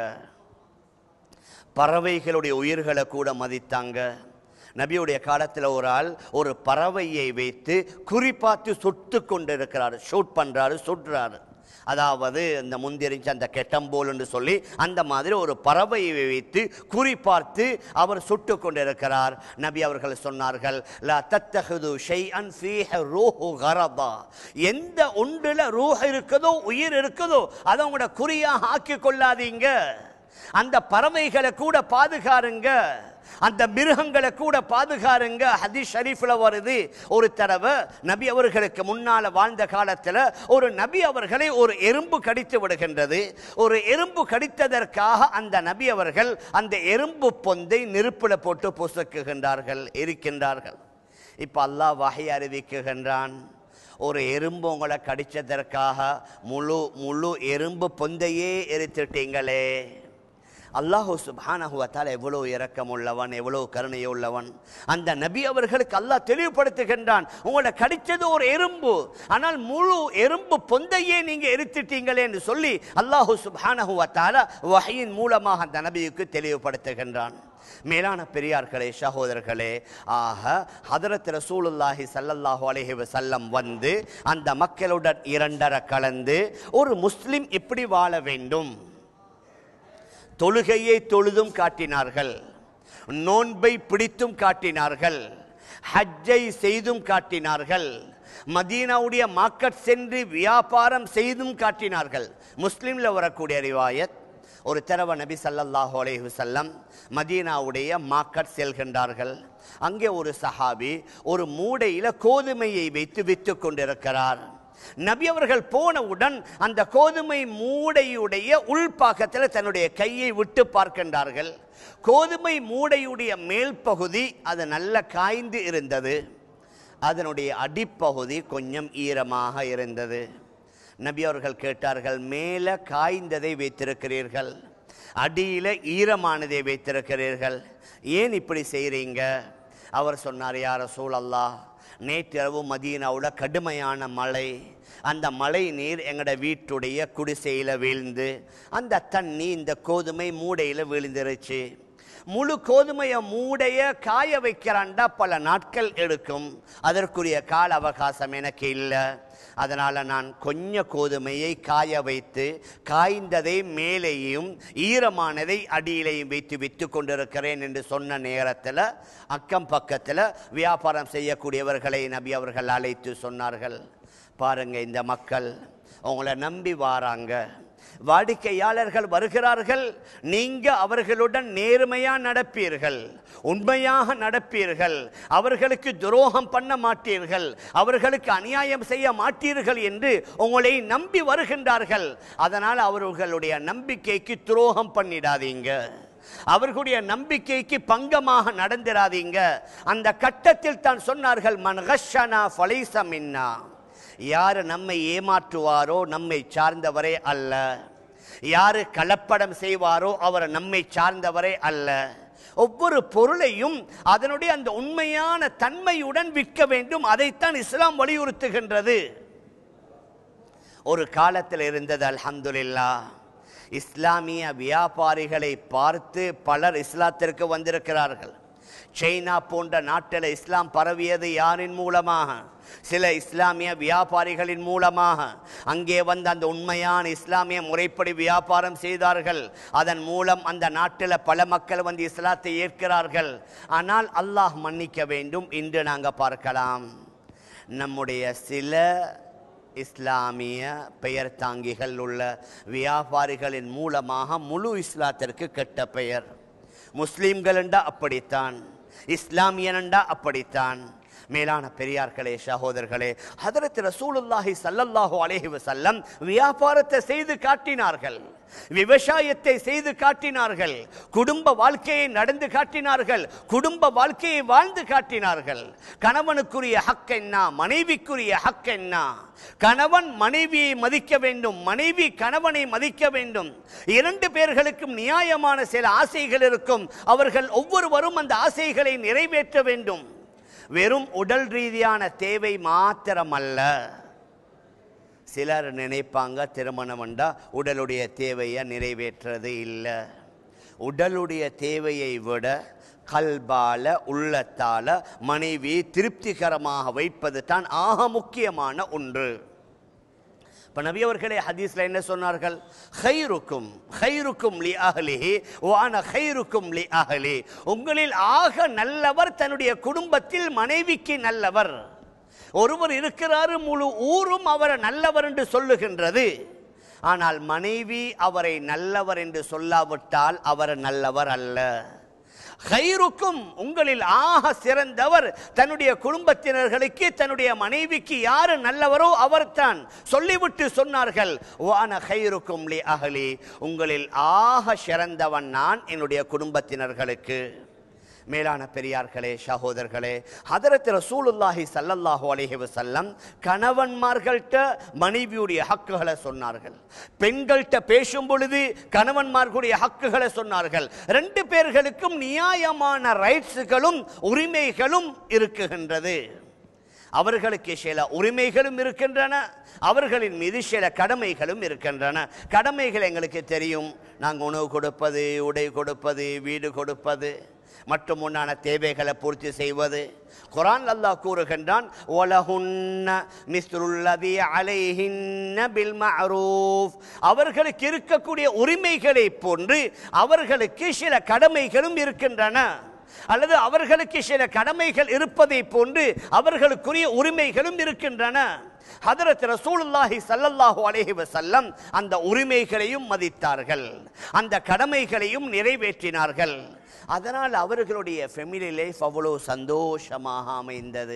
A: பறவைகளுடைய உயிர்களை கூட மதித்தாங்க நபியுடைய காலத்தில் ஒரு ஆள் ஒரு பறவையை வைத்து குறிப்பாத்து சுட்டு கொண்டு இருக்கிறார் ஷூட் பண்றாரு சுடுறாரு அதாவது இந்த முந்திரிச்சு அந்த கெட்டம்போல் என்று சொல்லி அந்த மாதிரி ஒரு பறவையை வைத்து குறிப்பார்த்து அவர் சுட்டு கொண்டிருக்கிறார் நபி அவர்கள் சொன்னார்கள் லா தத்தஹது ஷைஅன் ஃபீஹ ரூஹு கரதா எந்த ஒன்றுல ரூஹ் இருக்குதோ உயிர் இருக்குதோ அதை உங்களோட குறியாக ஆக்கி கொள்ளாதீங்க அந்த பறவைகளை கூட பாதுகாருங்க அந்த மிருகங்களை கூட பாதுகாருங்க ஹதீஸ் ஷரீஃப்ல வருது ஒரு தடவை நபி அவர்களுக்கு முன்னால வாழ்ந்த காலத்துல ஒரு நபி அவர்களை ஒரு எறும்பு கடித்து விடுகின்றது ஒரு எறும்பு கடித்ததற்காக அந்த நபி அவர்கள் அந்த எறும்பு பொந்தை நெருப்புல போட்டு பொசுக்குகின்றார்கள் இருக்கின்றார்கள் இப்ப அல்லாஹ் வகை அறிவிக்குகின்றான் ஒரு எறும்பு உங்களை கடிச்சதற்காக முழு முழு எறும்பு பொந்தையே எரித்துட்டீங்களே அல்லாஹு சுப்ஹானஹு வத்தால எவ்வளவு இரக்கம் உள்ளவன் எவ்வளவு கருணை உள்ளவன் அந்த நபி அவர்களுக்கு அல்லாஹ் தெளிவுபடுத்துகின்றான் உங்களை கடிச்சது ஒரு எறும்பு ஆனால் முழு எறும்பு பொந்தையே நீங்க எரித்துட்டீங்களே என்று சொல்லி அல்லாஹு சுப்ஹானஹு வத்தால வஹையின் மூலமாக அந்த நபியுக்கு தெளிவுபடுத்துகின்றான் மேலான பெரியார்களே சகோதரர்களே ஆக ஹதரத் ரசூலுல்லாஹி ஸல்லல்லாஹு அலைஹி வஸல்லம் வந்து அந்த மக்களுடன் இரண்டர கலந்து ஒரு முஸ்லிம் எப்படி வாழ வேண்டும் தொழுகையை தொழுதும் காட்டினார்கள் நோன்பை பிடித்தும் காட்டினார்கள் ஹஜ்ஜை செய்தும் காட்டினார்கள் மதீனாவுடைய மார்க்கெட் சென்று வியாபாரம் செய்தும் காட்டினார்கள் முஸ்லிம்ல வரக்கூடிய ரிவாயத் ஒரு தடவை நபி ஸல்லல்லாஹு அலைஹி வஸல்லம் மதீனாவுடைய மார்க்கெட் செல்கின்றார்கள் அங்கே ஒரு சஹாபி ஒரு மூடையில கோதுமையை வைத்து விற்று கொண்டிருக்கிறார் நபி அவர்கள் போனவுடன் அந்த கோதுமை மூடையுடைய உள்பாக்கத்தில் தன்னுடைய கையை விட்டு பார்க்கின்றார்கள் கோதுமை மூடையுடைய மேல் பகுதி அது நல்ல காய்ந்து இருந்தது அதனுடைய அடிப்பகுதி கொஞ்சம் ஈரமாக இருந்தது நபி அவர்கள் கேட்டார்கள் மேலே காய்ந்ததை வைத்திருக்கிறீர்கள் அடியில ஈரமானதை வைத்திருக்கிறீர்கள் ஏன் இப்படி செய்றீங்க அவர் சொன்னார் யார சூழல்லா நேற்றிரவு மதீனாவுல கடுமையான மழை அந்த மழை நீர் எங்களோட வீட்டுடைய குடிசையில வீழ்ந்து அந்த தண்ணி இந்த கோதுமை மூடையில விழுந்துருச்சு முழு கோதுமையை மூடைய காய வைக்கிறான்டா பல நாட்கள் எடுக்கும் அதற்குரிய கால அவகாசம் எனக்கு இல்லை அதனால நான் கொஞ்ச கோதுமையை காய வைத்து காய்ந்ததை மேலேயும் ஈரமானதை அடியிலையும் வைத்து விற்று கொண்டிருக்கிறேன் என்று சொன்ன நேரத்தில் அக்கம் பக்கத்தில் வியாபாரம் செய்யக்கூடியவர்களை நபி அவர்கள் அழைத்து சொன்னார்கள் பாருங்க இந்த மக்கள் உங்களை நம்பி வாராங்க வாடிக்கையாளர்கள் வருகிறார்கள் நீங்க அவர்களுடன் நேர்மையா நடப்பீர்கள் உண்மையாக நடப்பீர்கள் அவர்களுக்கு துரோகம் பண்ண மாட்டீர்கள் அவர்களுக்கு அநியாயம் செய்ய மாட்டீர்கள் என்று உங்களை நம்பி வருகின்றார்கள் அதனால் அவர்களுடைய நம்பிக்கைக்கு துரோகம் பண்ணிடாதீங்க அவர்களுடைய நம்பிக்கைக்கு பங்கமாக நடந்திராதீங்க அந்த கட்டத்தில் தான் சொன்னார்கள் மன்ஹஷனா ஃபலைச மின்னா யார் நம்மை ஏமாற்றுவாரோ நம்மை சார்ந்தவரே அல்ல யாரு கலப்படம் செய்வாரோ அவர் நம்மை சார்ந்தவரே அல்ல ஒவ்வொரு பொருளையும் அதனுடைய அந்த உண்மையான தன்மையுடன் விற்க வேண்டும் அதைத்தான் இஸ்லாம் வலியுறுத்துகின்றது ஒரு காலத்தில் இருந்தது அல்ஹம்துலில்லா இஸ்லாமிய வியாபாரிகளை பார்த்து பலர் இஸ்லாத்திற்கு வந்திருக்கிறார்கள் சைனா போன்ற நாட்டில் இஸ்லாம் பரவியது யாரின் மூலமாக சில இஸ்லாமிய வியாபாரிகளின் மூலமாக அங்கே வந்து அந்த உண்மையான இஸ்லாமிய முறைப்படி வியாபாரம் செய்தார்கள் அதன் மூலம் அந்த நாட்டில் பல மக்கள் வந்து இஸ்லாத்தை ஏற்கிறார்கள் ஆனால் அல்லாஹ் மன்னிக்க வேண்டும் இன்று நாங்கள் பார்க்கலாம் நம்முடைய சில இஸ்லாமிய பெயர் தாங்கிகள் உள்ள வியாபாரிகளின் மூலமாக முழு இஸ்லாத்திற்கு கெட்ட பெயர் முஸ்லீம்கள் என்றா அப்படித்தான் இஸ்லாமியனண்டா அப்படித்தான் மேலான பெரியார்களே சகோதரர்களே ஹதரத் ரசூலுல்லாஹி ஸல்லல்லாஹு அலைஹி வஸல்லம் வியாபாரத்தை செய்து காட்டினார்கள் விவசாயத்தை செய்து காட்டினார்கள் குடும்ப வாழ்க்கையை நடந்து காட்டினார்கள் குடும்ப வாழ்க்கையை வாழ்ந்து காட்டினார்கள் கணவனுக்குரிய ஹக் என்ன மனைவிக்குரிய ஹக் என்ன கணவன் மனைவியை மதிக்க வேண்டும் மனைவி கணவனை மதிக்க வேண்டும் இரண்டு பேர்களுக்கும் நியாயமான சில ஆசைகள் இருக்கும் அவர்கள் ஒவ்வொருவரும் அந்த ஆசைகளை நிறைவேற்ற வேண்டும் வெறும் உடல் ரீதியான தேவை மாத்திரமல்ல சிலர் நினைப்பாங்க திருமணம் வந்தா உடலுடைய தேவையை நிறைவேற்றுறது இல்லை உடலுடைய தேவையை விட கல்பால உள்ளத்தால மனைவி திருப்திகரமாக வைப்பது தான் ஆக முக்கியமான ஒன்று இப்ப நபி அவர்களே ஹதீஸ்ல என்ன சொன்னார்கள் ஹைருக்கும் ஹைருக்கும் லி அஹ்லிஹி வான ஹைருக்கும் லி அஹ்லி உங்களில் ஆக நல்லவர் தன்னுடைய குடும்பத்தில் மனைவிக்கு நல்லவர் ஒருவர் இருக்கிறாரு முழு ஊரும் அவரை நல்லவர் என்று சொல்லுகின்றது ஆனால் மனைவி அவரை நல்லவர் என்று சொல்லாவிட்டால் அவர் நல்லவர் அல்ல ஹைருக்கும் உங்களில் ஆக சிறந்தவர் தன்னுடைய குடும்பத்தினர்களுக்கு தன்னுடைய மனைவிக்கு யாரு நல்லவரோ அவர்தான் சொல்லிவிட்டு சொன்னார்கள் வான ஹைருக்கும் லி அகலி உங்களில் ஆக சிறந்தவன் நான் என்னுடைய குடும்பத்தினர்களுக்கு மேலான பெரியார்களே சகோதரர்களே ஹதரத் ரசூலுல்லாஹி ஸல்லல்லாஹு அலைஹி வஸல்லம் கணவன்மார்கள்ட்ட மனைவியுடைய ஹக்குகளை சொன்னார்கள் பெண்கள்கிட்ட பேசும் பொழுது கணவன்மார்களுடைய ஹக்குகளை சொன்னார்கள் ரெண்டு பேர்களுக்கும் நியாயமான ரைட்ஸுகளும் உரிமைகளும் இருக்குகின்றது அவர்களுக்கு சில உரிமைகளும் இருக்கின்றன அவர்களின் மீது சில கடமைகளும் இருக்கின்றன கடமைகள் எங்களுக்கு தெரியும் நாங்கள் உணவு கொடுப்பது உடை கொடுப்பது வீடு கொடுப்பது மற்றும் உண்டான தேவைகளை பூர்த்தி செய்வது குரான் அல்லாஹ் கூறுகின்றான் ஒலஹுன்ன மிஸ்ருல்லதி அலைஹின்ன பில் மஅரூஃப் அவர்களுக்கு இருக்கக்கூடிய உரிமைகளை போன்று அவர்களுக்கு சில கடமைகளும் இருக்கின்றன அல்லது அவர்களுக்கு சில கடமைகள் இருப்பதை போன்று அவர்களுக்குரிய உரிமைகளும் இருக்கின்றன ஹதரத் ரசூலுல்லாஹி ஸல்லல்லாஹு அலைஹி வஸல்லம் அந்த உரிமைகளையும் மதித்தார்கள் அந்த கடமைகளையும் நிறைவேற்றினார்கள் அதனால் அவர்களுடைய ஃபெமிலி லைஃப் அவ்வளோ சந்தோஷமாக அமைந்தது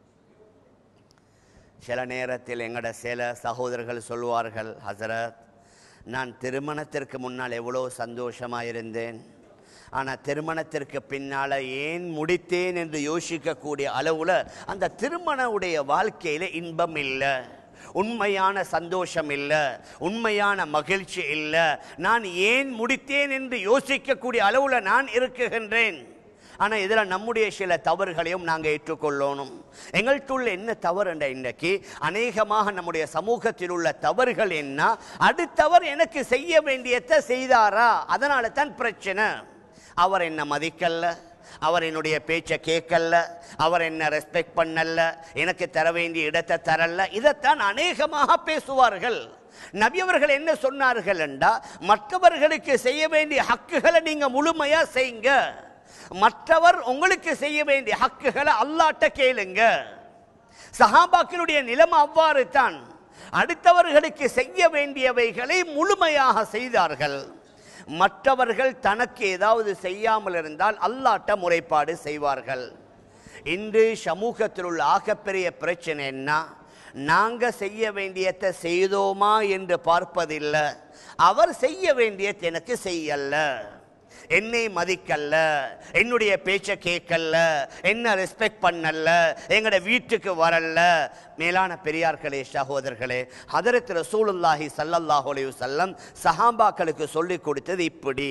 A: சில நேரத்தில் எங்களோட சில சகோதரர்கள் சொல்வார்கள் ஹசரத் நான் திருமணத்திற்கு முன்னால் எவ்வளோ சந்தோஷமாக இருந்தேன் ஆனால் திருமணத்திற்கு பின்னால் ஏன் முடித்தேன் என்று யோசிக்கக்கூடிய அளவில் அந்த திருமணவுடைய வாழ்க்கையில் இன்பம் இல்லை உண்மையான சந்தோஷம் இல்லை உண்மையான மகிழ்ச்சி இல்லை நான் ஏன் முடித்தேன் என்று யோசிக்கக்கூடிய அளவில் நான் இருக்குகின்றேன் ஆனால் இதில் நம்முடைய சில தவறுகளையும் நாங்கள் ஏற்றுக்கொள்ளணும் எங்கள்கிட்ட என்ன தவறு என்ற இன்றைக்கு அநேகமாக நம்முடைய சமூகத்தில் உள்ள தவறுகள் என்ன அடுத்தவர் எனக்கு செய்ய வேண்டியதை செய்தாரா அதனால தான் பிரச்சனை அவர் என்ன மதிக்கல்ல அவர் என்னுடைய பேச்சை கேட்கல அவர் என்ன ரெஸ்பெக்ட் பண்ணல எனக்கு தர வேண்டிய இடத்தை தரல இதைத்தான் அநேகமாக பேசுவார்கள் நபி அவர்கள் என்ன சொன்னார்கள் என்றா மற்றவர்களுக்கு செய்ய வேண்டிய ஹக்குகளை நீங்க முழுமையா செய்யுங்க மற்றவர் உங்களுக்கு செய்ய வேண்டிய ஹக்குகளை அல்லாட்ட கேளுங்க சஹாபாக்களுடைய நிலைமை அவ்வாறு தான் அடுத்தவர்களுக்கு செய்ய வேண்டியவைகளை முழுமையாக செய்தார்கள் மற்றவர்கள் தனக்கு ஏதாவது செய்யாமல் இருந்தால் அல்லாட்ட முறைப்பாடு செய்வார்கள் இன்று சமூகத்தில் உள்ள ஆகப்பெரிய பிரச்சனை என்ன நாங்க செய்ய வேண்டியதை செய்தோமா என்று பார்ப்பதில்லை அவர் செய்ய வேண்டியது எனக்கு செய்யல என்னை மதிக்கல்ல என்னுடைய பேச்சை கேட்கல என்ன ரெஸ்பெக்ட் பண்ணல எங்கட வீட்டுக்கு வரல மேலான பெரியார்களே சகோதரர்களே ஹதரத் ரசூலுல்லாஹி ஸல்லல்லாஹு அலைஹி வஸல்லம் சஹாபாக்களுக்கு சொல்லி கொடுத்தது இப்படி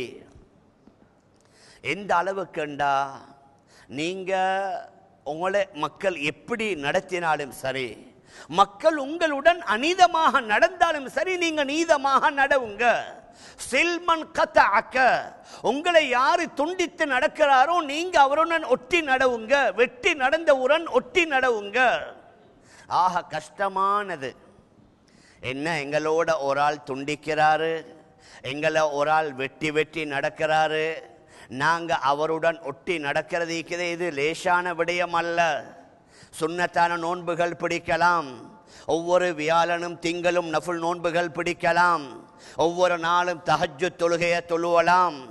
A: எந்த அளவுக்குண்டா நீங்க உங்களை மக்கள் எப்படி நடத்தினாலும் சரி மக்கள் உங்களுடன் அநீதமாக நடந்தாலும் சரி நீங்க நீதமாக நடவுங்க சில்மன் கத்த உங்களை யாரு துண்டித்து நடக்கிறாரோ நீங்க அவருடன் ஒட்டி நடவுங்க வெட்டி நடந்தவுடன் ஒட்டி நடவுங்க ஆக கஷ்டமானது என்ன எங்களோட ஒரு ஆள் துண்டிக்கிறாரு எங்களை ஒரு ஆள் வெட்டி வெட்டி நடக்கிறாரு நாங்க அவருடன் ஒட்டி நடக்கிறது இருக்குது இது லேசான விடயம் அல்ல சுன்னத்தான நோன்புகள் பிடிக்கலாம் ஒவ்வொரு வியாழனும் திங்களும் நஃபுல் நோன்புகள் பிடிக்கலாம் ஒவ்வொரு நாளும் தஹஜ்ஜு தொழுகையை தொழுவலாம்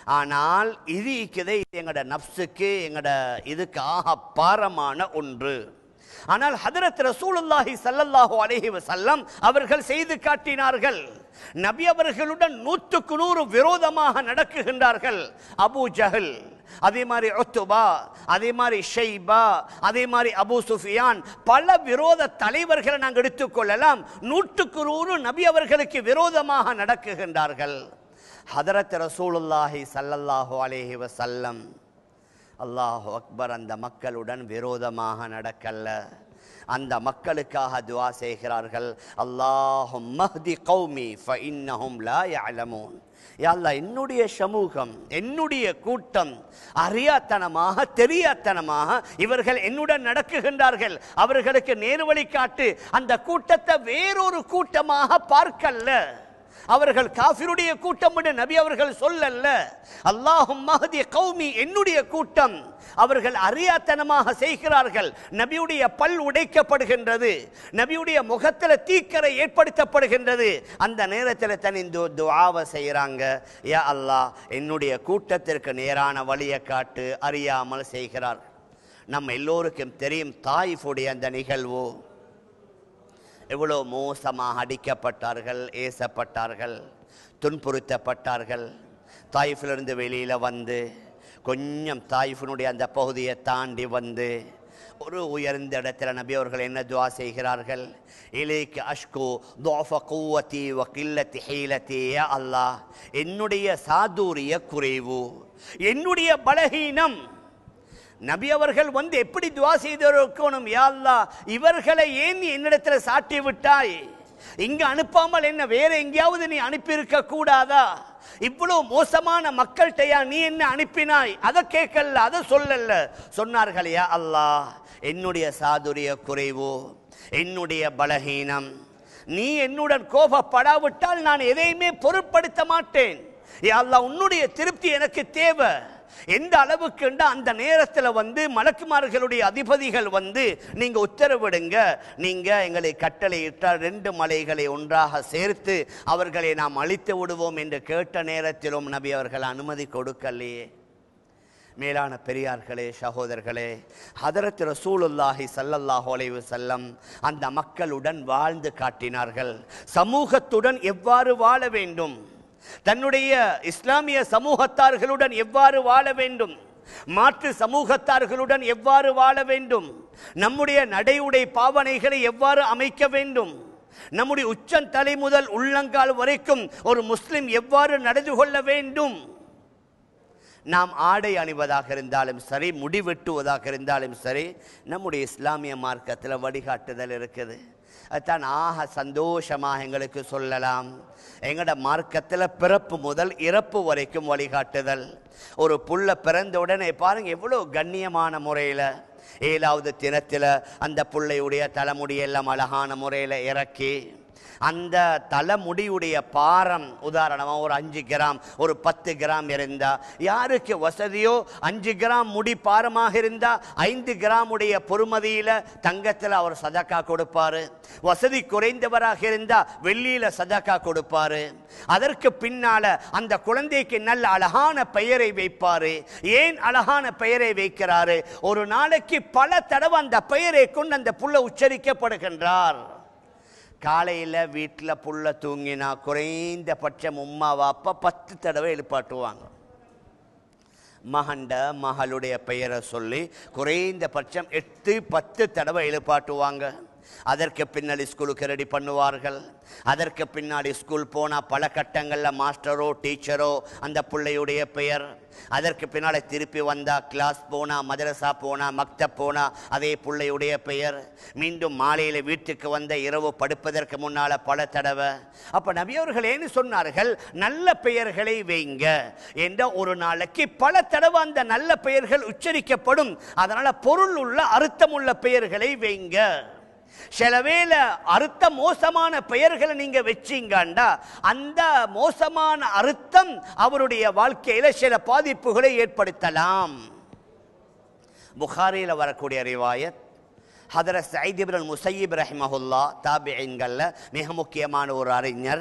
A: ஆனால் இது இருக்குதே இது எங்களோட நப்சுக்கு எங்களோட இதுக்கு ஆக பாரமான ஒன்று ஆனால் ஹதரத் ரசூலுல்லாஹி ஸல்லல்லாஹு அலைஹி வஸல்லம் அவர்கள் செய்து காட்டினார்கள் நபி அவர்களுடன் நூற்றுக்கு நூறு விரோதமாக நடக்குகின்றார்கள் அபூ ஜஹல் அதே மாதிரி ஒத்துபா அதே மாதிரி ஷைபா அதே மாதிரி அபூ சுஃபியான் பல விரோத தலைவர்களை நாங்கள் எடுத்துக்கொள்ளலாம் நூற்றுக்கு நூறு நபி அவர்களுக்கு விரோதமாக நடக்குகின்றார்கள் ஹதரத் ரசூலுல்லாஹி ஸல்லல்லாஹு அலைஹி வஸல்லம் அல்லாஹு அக்பர் அந்த மக்களுடன் விரோதமாக நடக்கல்ல அந்த மக்களுக்காக துவா செய்கிறார்கள் அல்லாஹும் மஹ்தி கௌமி ஃபஇன்னஹும் லா யஅலமூன் யா அல்லாஹ் என்னுடைய சமூகம் என்னுடைய கூட்டம் அறியாத்தனமாக தெரியாத்தனமாக இவர்கள் என்னுடன் நடக்குகின்றார்கள் அவர்களுக்கு நேர்வழி காட்டு அந்த கூட்டத்தை வேறொரு கூட்டமாக பார்க்கல்ல அவர்கள் காஃபிருடைய கூட்டம் என்று நபி அவர்கள் சொல்லல்ல அல்லாஹும் மஹதி கௌமி என்னுடைய கூட்டம் அவர்கள் அறியாத்தனமாக செய்கிறார்கள் நபியுடைய பல் உடைக்கப்படுகின்றது நபியுடைய முகத்தில் தீக்கரை ஏற்படுத்தப்படுகின்றது அந்த நேரத்தில் தனிந்து துஆவை செய்கிறாங்க யா அல்லாஹ் என்னுடைய கூட்டத்திற்கு நேரான வழியை காட்டு அறியாமல் செய்கிறார் நம்ம எல்லோருக்கும் தெரியும் தாயிஃபுடைய அந்த நிகழ்வு எவ்வளோ மோசமாக அடிக்கப்பட்டார்கள் ஏசப்பட்டார்கள் துன்புறுத்தப்பட்டார்கள் தாயிஃபிலிருந்து வெளியில் வந்து கொஞ்சம் தாயிஃபினுடைய அந்த பகுதியை தாண்டி வந்து ஒரு உயர்ந்த இடத்துல நபி அவர்கள் என்ன துவா செய்கிறார்கள் இலேக்கு அஷ்கு தோஃப கூவத்தி வக்கில்லத்தி ஹீலத்தி யா அல்லாஹ் என்னுடைய சாதுரிய குறைவு என்னுடைய பலகீனம் நபி அவர்கள் வந்து எப்படி துவா செய்திருக்கணும் யா அல்லாஹ் இவர்களை ஏன் நீ என்னிடத்துல சாட்டி விட்டாய் இங்க அனுப்பாமல் என்ன வேற எங்கேயாவது நீ அனுப்பியிருக்க கூடாதா இவ்வளவு மோசமான மக்கள்கிட்டயா நீ என்ன அனுப்பினாய் அதை கேட்கல அதை சொல்லல சொன்னார்கள் யா அல்லாஹ் என்னுடைய சாதுரிய குறைவு என்னுடைய பலகீனம் நீ என்னுடன் கோபப்படாவிட்டால் நான் எதையுமே பொருட்படுத்த மாட்டேன் யா அல்லாஹ் உன்னுடைய திருப்தி எனக்கு தேவை எந்த அளவுக்கு அந்த நேரத்தில் வந்து மலக்குமார்களுடைய அதிபதிகள் வந்து நீங்க உத்தரவிடுங்க நீங்க எங்களை கட்டளையிட்டால் ரெண்டு மலைகளை ஒன்றாக சேர்த்து அவர்களை நாம் அழித்து விடுவோம் என்று கேட்ட நேரத்திலும் நபி அவர்கள் அனுமதி கொடுக்கலையே மேலான பெரியார்களே சகோதரர்களே ஹதரத் ரசூலுல்லாஹி ஸல்லல்லாஹு அலைஹி வஸல்லம் அந்த மக்களுடன் வாழ்ந்து காட்டினார்கள் சமூகத்துடன் எவ்வாறு வாழ வேண்டும் தன்னுடைய இஸ்லாமிய சமூகத்தார்களுடன் எவ்வாறு வாழ வேண்டும் மாற்று சமூகத்தார்களுடன் எவ்வாறு வாழ வேண்டும் நம்முடைய நடையுடை பாவனைகளை எவ்வாறு அமைக்க வேண்டும் நம்முடைய உச்சந்தலை முதல் உள்ளங்கால் வரைக்கும் ஒரு முஸ்லிம் எவ்வாறு நடந்து கொள்ள வேண்டும் நாம் ஆடை அணிவதாக இருந்தாலும் சரி முடி வெட்டுவதாக இருந்தாலும் சரி நம்முடைய இஸ்லாமிய மார்க்கத்தில் வழிகாட்டுதல் இருக்குது அதுதான் ஆக சந்தோஷமாக எங்களுக்கு சொல்லலாம் எங்களோட மார்க்கத்தில் பிறப்பு முதல் இறப்பு வரைக்கும் வழிகாட்டுதல் ஒரு புள்ள பிறந்த உடனே பாருங்க எவ்வளோ கண்ணியமான முறையில் ஏழாவது தினத்தில் அந்த புள்ளையுடைய தலைமுடியெல்லாம் அழகான முறையில் இறக்கி அந்த தலைமுடியுடைய பாரம் உதாரணமாக ஒரு அஞ்சு கிராம் ஒரு பத்து கிராம் இருந்தா யாருக்கு வசதியோ அஞ்சு கிராம் முடி பாரமாக இருந்தா ஐந்து கிராம் உடைய பொறுமதியில் தங்கத்தில் அவர் சதக்கா கொடுப்பாரு வசதி குறைந்தவராக இருந்தா வெள்ளியில சதக்கா கொடுப்பாரு அதற்கு பின்னால அந்த குழந்தைக்கு நல்ல அழகான பெயரை வைப்பாரு ஏன் அழகான பெயரை வைக்கிறாரு ஒரு நாளைக்கு பல தடவை அந்த பெயரை கொண்டு அந்த புள்ள உச்சரிக்கப்படுகின்றார் காலையில் வீட்டில் புள்ள தூங்கினா குறைந்தபட்சம் உம்மா வாப்பா பத்து தடவை எழுப்பாட்டுவாங்க மகண்ட மகளுடைய பெயரை சொல்லி குறைந்தபட்சம் எட்டு பத்து தடவை எழுப்பாட்டுவாங்க அதற்கு பின்னாடி ஸ்கூலுக்கு ரெடி பண்ணுவார்கள் அதற்கு பின்னாடி ஸ்கூல் போனால் பல கட்டங்களில் மாஸ்டரோ டீச்சரோ அந்த பிள்ளையுடைய பெயர் அதற்கு பின்னாடி திருப்பி வந்தா கிளாஸ் போனா மதரசா போனா மக்தப் போனா அதே பிள்ளையுடைய பெயர் மீண்டும் மாலையில் வீட்டுக்கு வந்த இரவு படுப்பதற்கு முன்னால பல தடவை அப்ப நபியவர்கள் ஏன்னு சொன்னார்கள் நல்ல பெயர்களை வைங்க என்ற ஒரு நாளைக்கு பல தடவை அந்த நல்ல பெயர்கள் உச்சரிக்கப்படும் அதனால பொருள் உள்ள அர்த்தம் உள்ள பெயர்களை வைங்க சில வேளை அர்த்த மோசமான பெயர்களை நீங்க வச்சீங்கண்டா அந்த மோசமான அர்த்தம் அவருடைய வாழ்க்கையில சில பாதிப்புகளை ஏற்படுத்தலாம் புகாரியில் வரக்கூடிய ரிவாயத் ஹதரத் சைத் இப்ரல் முசையீப் ரஹிமஹுல்லா தாபியன்களில் மிக முக்கியமான ஒரு அறிஞர்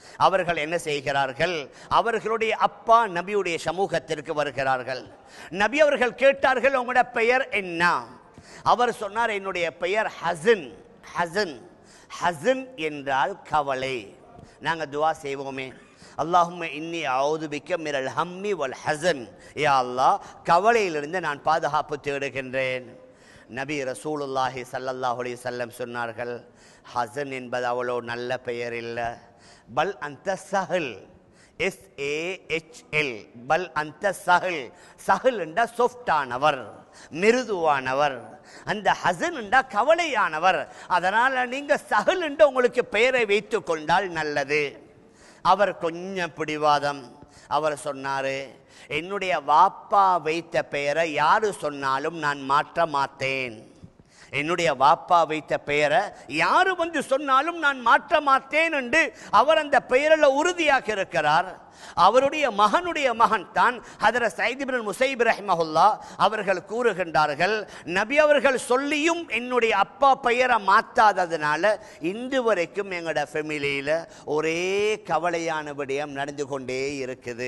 A: அவர்கள் என்ன செய்கிறார்கள் அவர்களுடைய அப்பா நபியுடைய சமூகத்திற்கு வருகிறார்கள் நபி அவர்கள் கேட்டார்கள் உங்களோட பெயர் என்ன அவர் சொன்னார் என்னுடைய பெயர் ஹசன் ஹசன் ஹசன் என்றால் கவலை நாங்கள் துவா செய்வோமே அல்லாஹும்ம இன்னி அவுதுபிக்க மிரல் ஹம்மி வல் ஹசன் யா அல்லாஹ் கவலையிலிருந்து நான் பாதுகாப்பு தேடுகின்றேன் நபி ரசூலுல்லாஹி ஸல்லல்லாஹு அலைஹி வஸல்லம் சொன்னார்கள் ஹசன் என்பது அவ்வளோ நல்ல பெயர் இல்லை பல் அந்த Sahal S A H L பல் அந்த சஹல் சஹல் என்றா சொஃப்டானவர் மிருதுவானவர் அந்த ஹசன் என்றா கவலையானவர் அதனால நீங்க சஹல் என்று உங்களுக்கு பெயரை வைத்துக் கொண்டால் நல்லது அவர் கொஞ்சம் பிடிவாதம் அவர் சொன்னாரு என்னுடைய வாப்பா வைத்த பெயரை யாரு சொன்னாலும் நான் மாற்ற மாட்டேன் என்னுடைய வாப்பா வைத்த பெயரை யாரு வந்து சொன்னாலும் நான் மாற்ற மாட்டேன் என்று அவர் அந்த பெயரில் உறுதியாக இருக்கிறார் அவருடைய மகனுடைய மகன் தான் ஹதர சைதிபின் முசைப் ரஹ்மஹுல்லா அவர்கள் கூறுகின்றார்கள் நபி அவர்கள் சொல்லியும் என்னுடைய அப்பா பெயரை மாத்தாததுனால இன்று வரைக்கும் எங்களோட ஃபெமிலியில் ஒரே கவலையான விடயம் நடந்து கொண்டே இருக்குது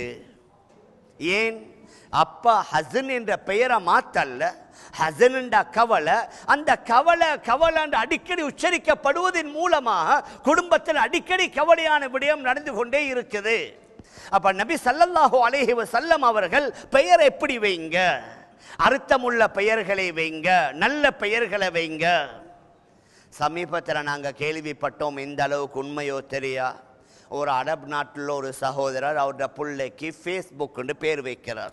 A: ஏன் அப்பா ஹசன் என்ற பெயரை மாத்தல்ல ஹசன் என்ற கவலை அந்த கவலை கவலை என்று அடிக்கடி உச்சரிக்கப்படுவதன் மூலமாக குடும்பத்தில் அடிக்கடி கவலையான விடயம் நடந்து கொண்டே இருக்குது அப்ப நபி ஸல்லல்லாஹு அலைஹி வஸல்லம் அவர்கள் பெயர் எப்படி வைங்க அர்த்தமுள்ள பெயர்களை வைங்க நல்ல பெயர்களை வைங்க சமீபத்தில் நாங்கள் கேள்விப்பட்டோம் எந்த அளவுக்கு உண்மையோ தெரியா ஒரு அரப் நாட்டில் ஒரு சகோதரர் அவருடைய பிள்ளைக்கு ஃபேஸ்புக்குன்னு பேர் வைக்கிறார்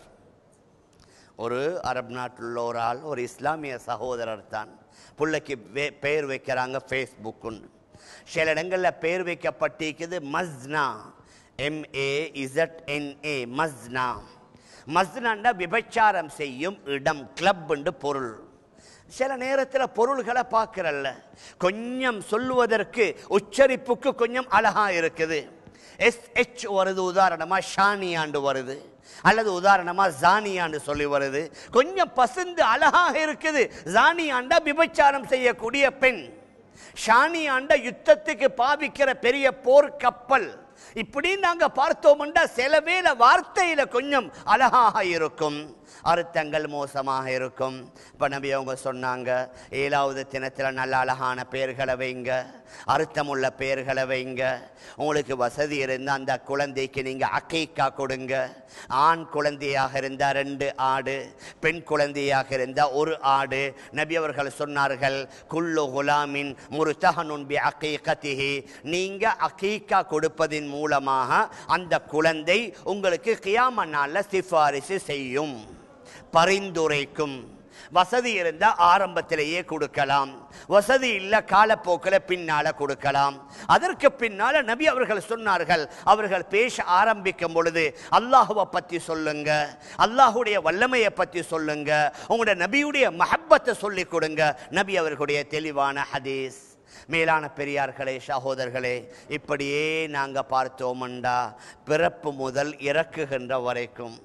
A: ஒரு அரப் நாட்டில் ஒரு ஆள் ஒரு இஸ்லாமிய சகோதரர் தான் பிள்ளைக்கு வே பெயர் வைக்கிறாங்க ஃபேஸ்புக்குன்னு சில இடங்களில் பேர் வைக்கப்பட்டிருக்குது மஸ்னா எம்ஏ இசட்என்ஏ மஸ்னா மஸ்னாண்டா விபச்சாரம் செய்யும் இடம் கிளப்னு பொருள் சில நேரத்தில் பொருள்களை பார்க்கிறல்ல கொஞ்சம் சொல்லுவதற்கு உச்சரிப்புக்கு கொஞ்சம் அழகா இருக்குது எஸ் எச் வருது உதாரணமா ஷானியாண்டு வருது அல்லது உதாரணமா ஜானியாண்டு சொல்லி வருது கொஞ்சம் பசுந்து அழகாக இருக்குது ஜானியாண்டா விபச்சாரம் செய்யக்கூடிய பெண் ஷானியாண்ட யுத்தத்துக்கு பாவிக்கிற பெரிய போர் கப்பல் இப்படி நாங்க பார்த்தோம்னா சில வேளை வார்த்தையில கொஞ்சம் அழகாக இருக்கும் அர்த்தங்கள் மோசமாக இருக்கும் இப்போ நபி அவங்க சொன்னாங்க ஏழாவது தினத்தில் நல்ல அழகான பெயர்களை வைங்க அர்த்தமுள்ள பெயர்களை வைங்க உங்களுக்கு வசதி இருந்தால் அந்த குழந்தைக்கு நீங்கள் அக்கைக்கா கொடுங்க ஆண் குழந்தையாக இருந்தால் ரெண்டு ஆடு பெண் குழந்தையாக இருந்தால் ஒரு ஆடு நபி அவர்கள் சொன்னார்கள் குல்லு குலாமின் முருத்தகனுன் பி அக்கீகத்திஹி நீங்கள் அக்கீக்கா கொடுப்பதின் மூலமாக அந்த குழந்தை உங்களுக்கு கியாம நாளில் சிபாரிசு செய்யும் பரிந்துரைக்கும் வசதி இருந்தா ஆரம்பத்திலேயே கொடுக்கலாம் வசதி இல்ல காலப்போக்கில் பின்னால கொடுக்கலாம் அதற்கு பின்னால நபி அவர்கள் சொன்னார்கள் அவர்கள் பேச ஆரம்பிக்கும் பொழுது அல்லாஹுவை பத்தி சொல்லுங்க அல்லாஹுடைய வல்லமையை பத்தி சொல்லுங்க உங்களுடைய நபியுடைய மஹப்பத்தை சொல்லி கொடுங்க நபி அவர்களுடைய தெளிவான ஹதீஸ் மேலான பெரியார்களே சகோதரர்களே இப்படியே நாங்க பார்த்தோமண்டா பிறப்பு முதல் இறக்குகின்ற வரைக்கும்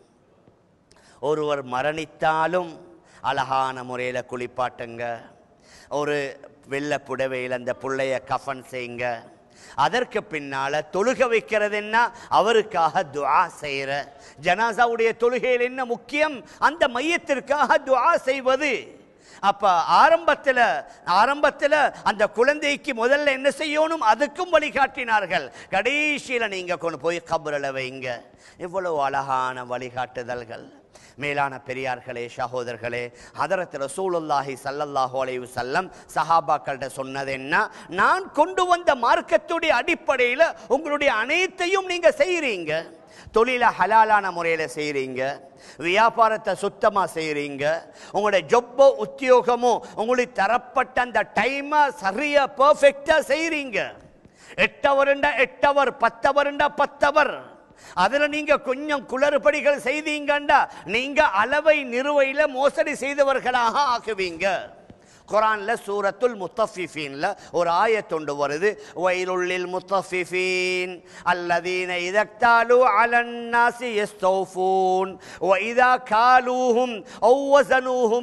A: ஒருவர் மரணித்தாலும் அழகான முறையில் குளிப்பாட்டுங்க ஒரு வெள்ளை புடவையில் அந்த புள்ளைய கஃன் செய்யுங்க அதற்கு பின்னால தொழுக வைக்கிறது என்ன அவருக்காக துஆ செய்யற ஜனாசாவுடைய தொழுகையில் என்ன முக்கியம் அந்த மையத்திற்காக துஆ செய்வது அப்ப ஆரம்பத்தில் ஆரம்பத்தில் அந்த குழந்தைக்கு முதல்ல என்ன செய்யணும் அதுக்கும் வழிகாட்டினார்கள் கடைசியில் நீங்க கொண்டு போய் கபரில் வைங்க இவ்வளவு அழகான வழிகாட்டுதல்கள் மேலான பெரியார்களே சகோதரர்களே ஹதரத் ரசூலுல்லாஹி ஸல்லல்லாஹு அலைஹி வஸல்லம் சஹாபாக்கள்கிட்ட சொன்னது என்ன நான் கொண்டு வந்த மார்க்கத்துடைய அடிப்படையில் உங்களுடைய அனைத்தையும் நீங்க செய்றீங்க தொழிலை ஹலாலான முறையில் செய்கிறீங்க வியாபாரத்தை சுத்தமாக செய்கிறீங்க உங்களுடைய ஜொப்போ உத்தியோகமோ உங்களுக்கு தரப்பட்ட அந்த டைமை சரியாக பர்ஃபெக்டாக செய்கிறீங்க எட்டவருண்டா எட்டவர் பத்தவருண்டா பத்தவர் அதுல நீங்க கொஞ்சம் குளறுபடிகள் செய்தீங்கண்டா நீங்க அளவை நிறுவையில மோசடி செய்தவர்களாக ஆக்குவீங்க குரான்ல சூரத்துல் முத்தஃபிஃபீன்ல ஒரு ஆயத்தொண்டு வருது வயலுள்ளில் முத்தஃபிஃபீன் அல்லதீன இதக்தாலு அலன் நாசி யஸ்தௌஃபூன் வைதா காலூஹும் ஒவ்வசனூஹும்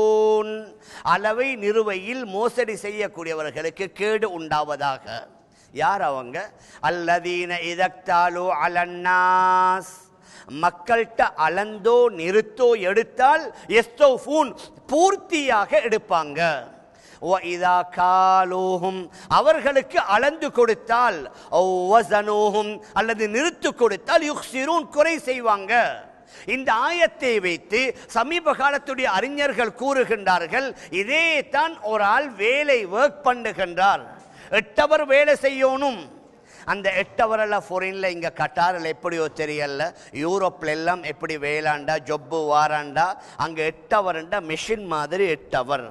A: யுக்சிரூன் அளவை நிறுவையில் மோசடி செய்யக்கூடியவர்களுக்கு கேடு உண்டாவதாக யார் அவங்க அல்லதீன இதக்தாலு அலன்னாஸ் மக்கள்கிட்ட அளந்தோ நிறுத்தோ எடுத்தால் எஸ்தோஃபூன் பூர்த்தியாக எடுப்பாங்க وَإِذَا காலூஹும் அவர்களுக்கு அளந்து கொடுத்தால் أَوْ وَزَنُوهُم அல்லது நிறுத்து கொடுத்தால் யுக்சிரூன் குறை செய்வாங்க இந்த ஆயத்தை வைத்து சமீப காலத்துடைய அறிஞர்கள் கூறுகின்றார்கள் இதே தான் ஒரு ஆள் வேலை ஒர்க் பண்ணுகின்றார் எட்டவர் வேலை செய்யணும் அந்த எட்டவரெல்லாம் ஃபொரின்ல இங்க கட்டாரில் எப்படியோ தெரியல யூரோப்ல எல்லாம் எப்படி வேளாண்டா ஜொப்பு வாராண்டா அங்க எட்டவர்ண்டா மிஷின் மாதிரி எட்டவர்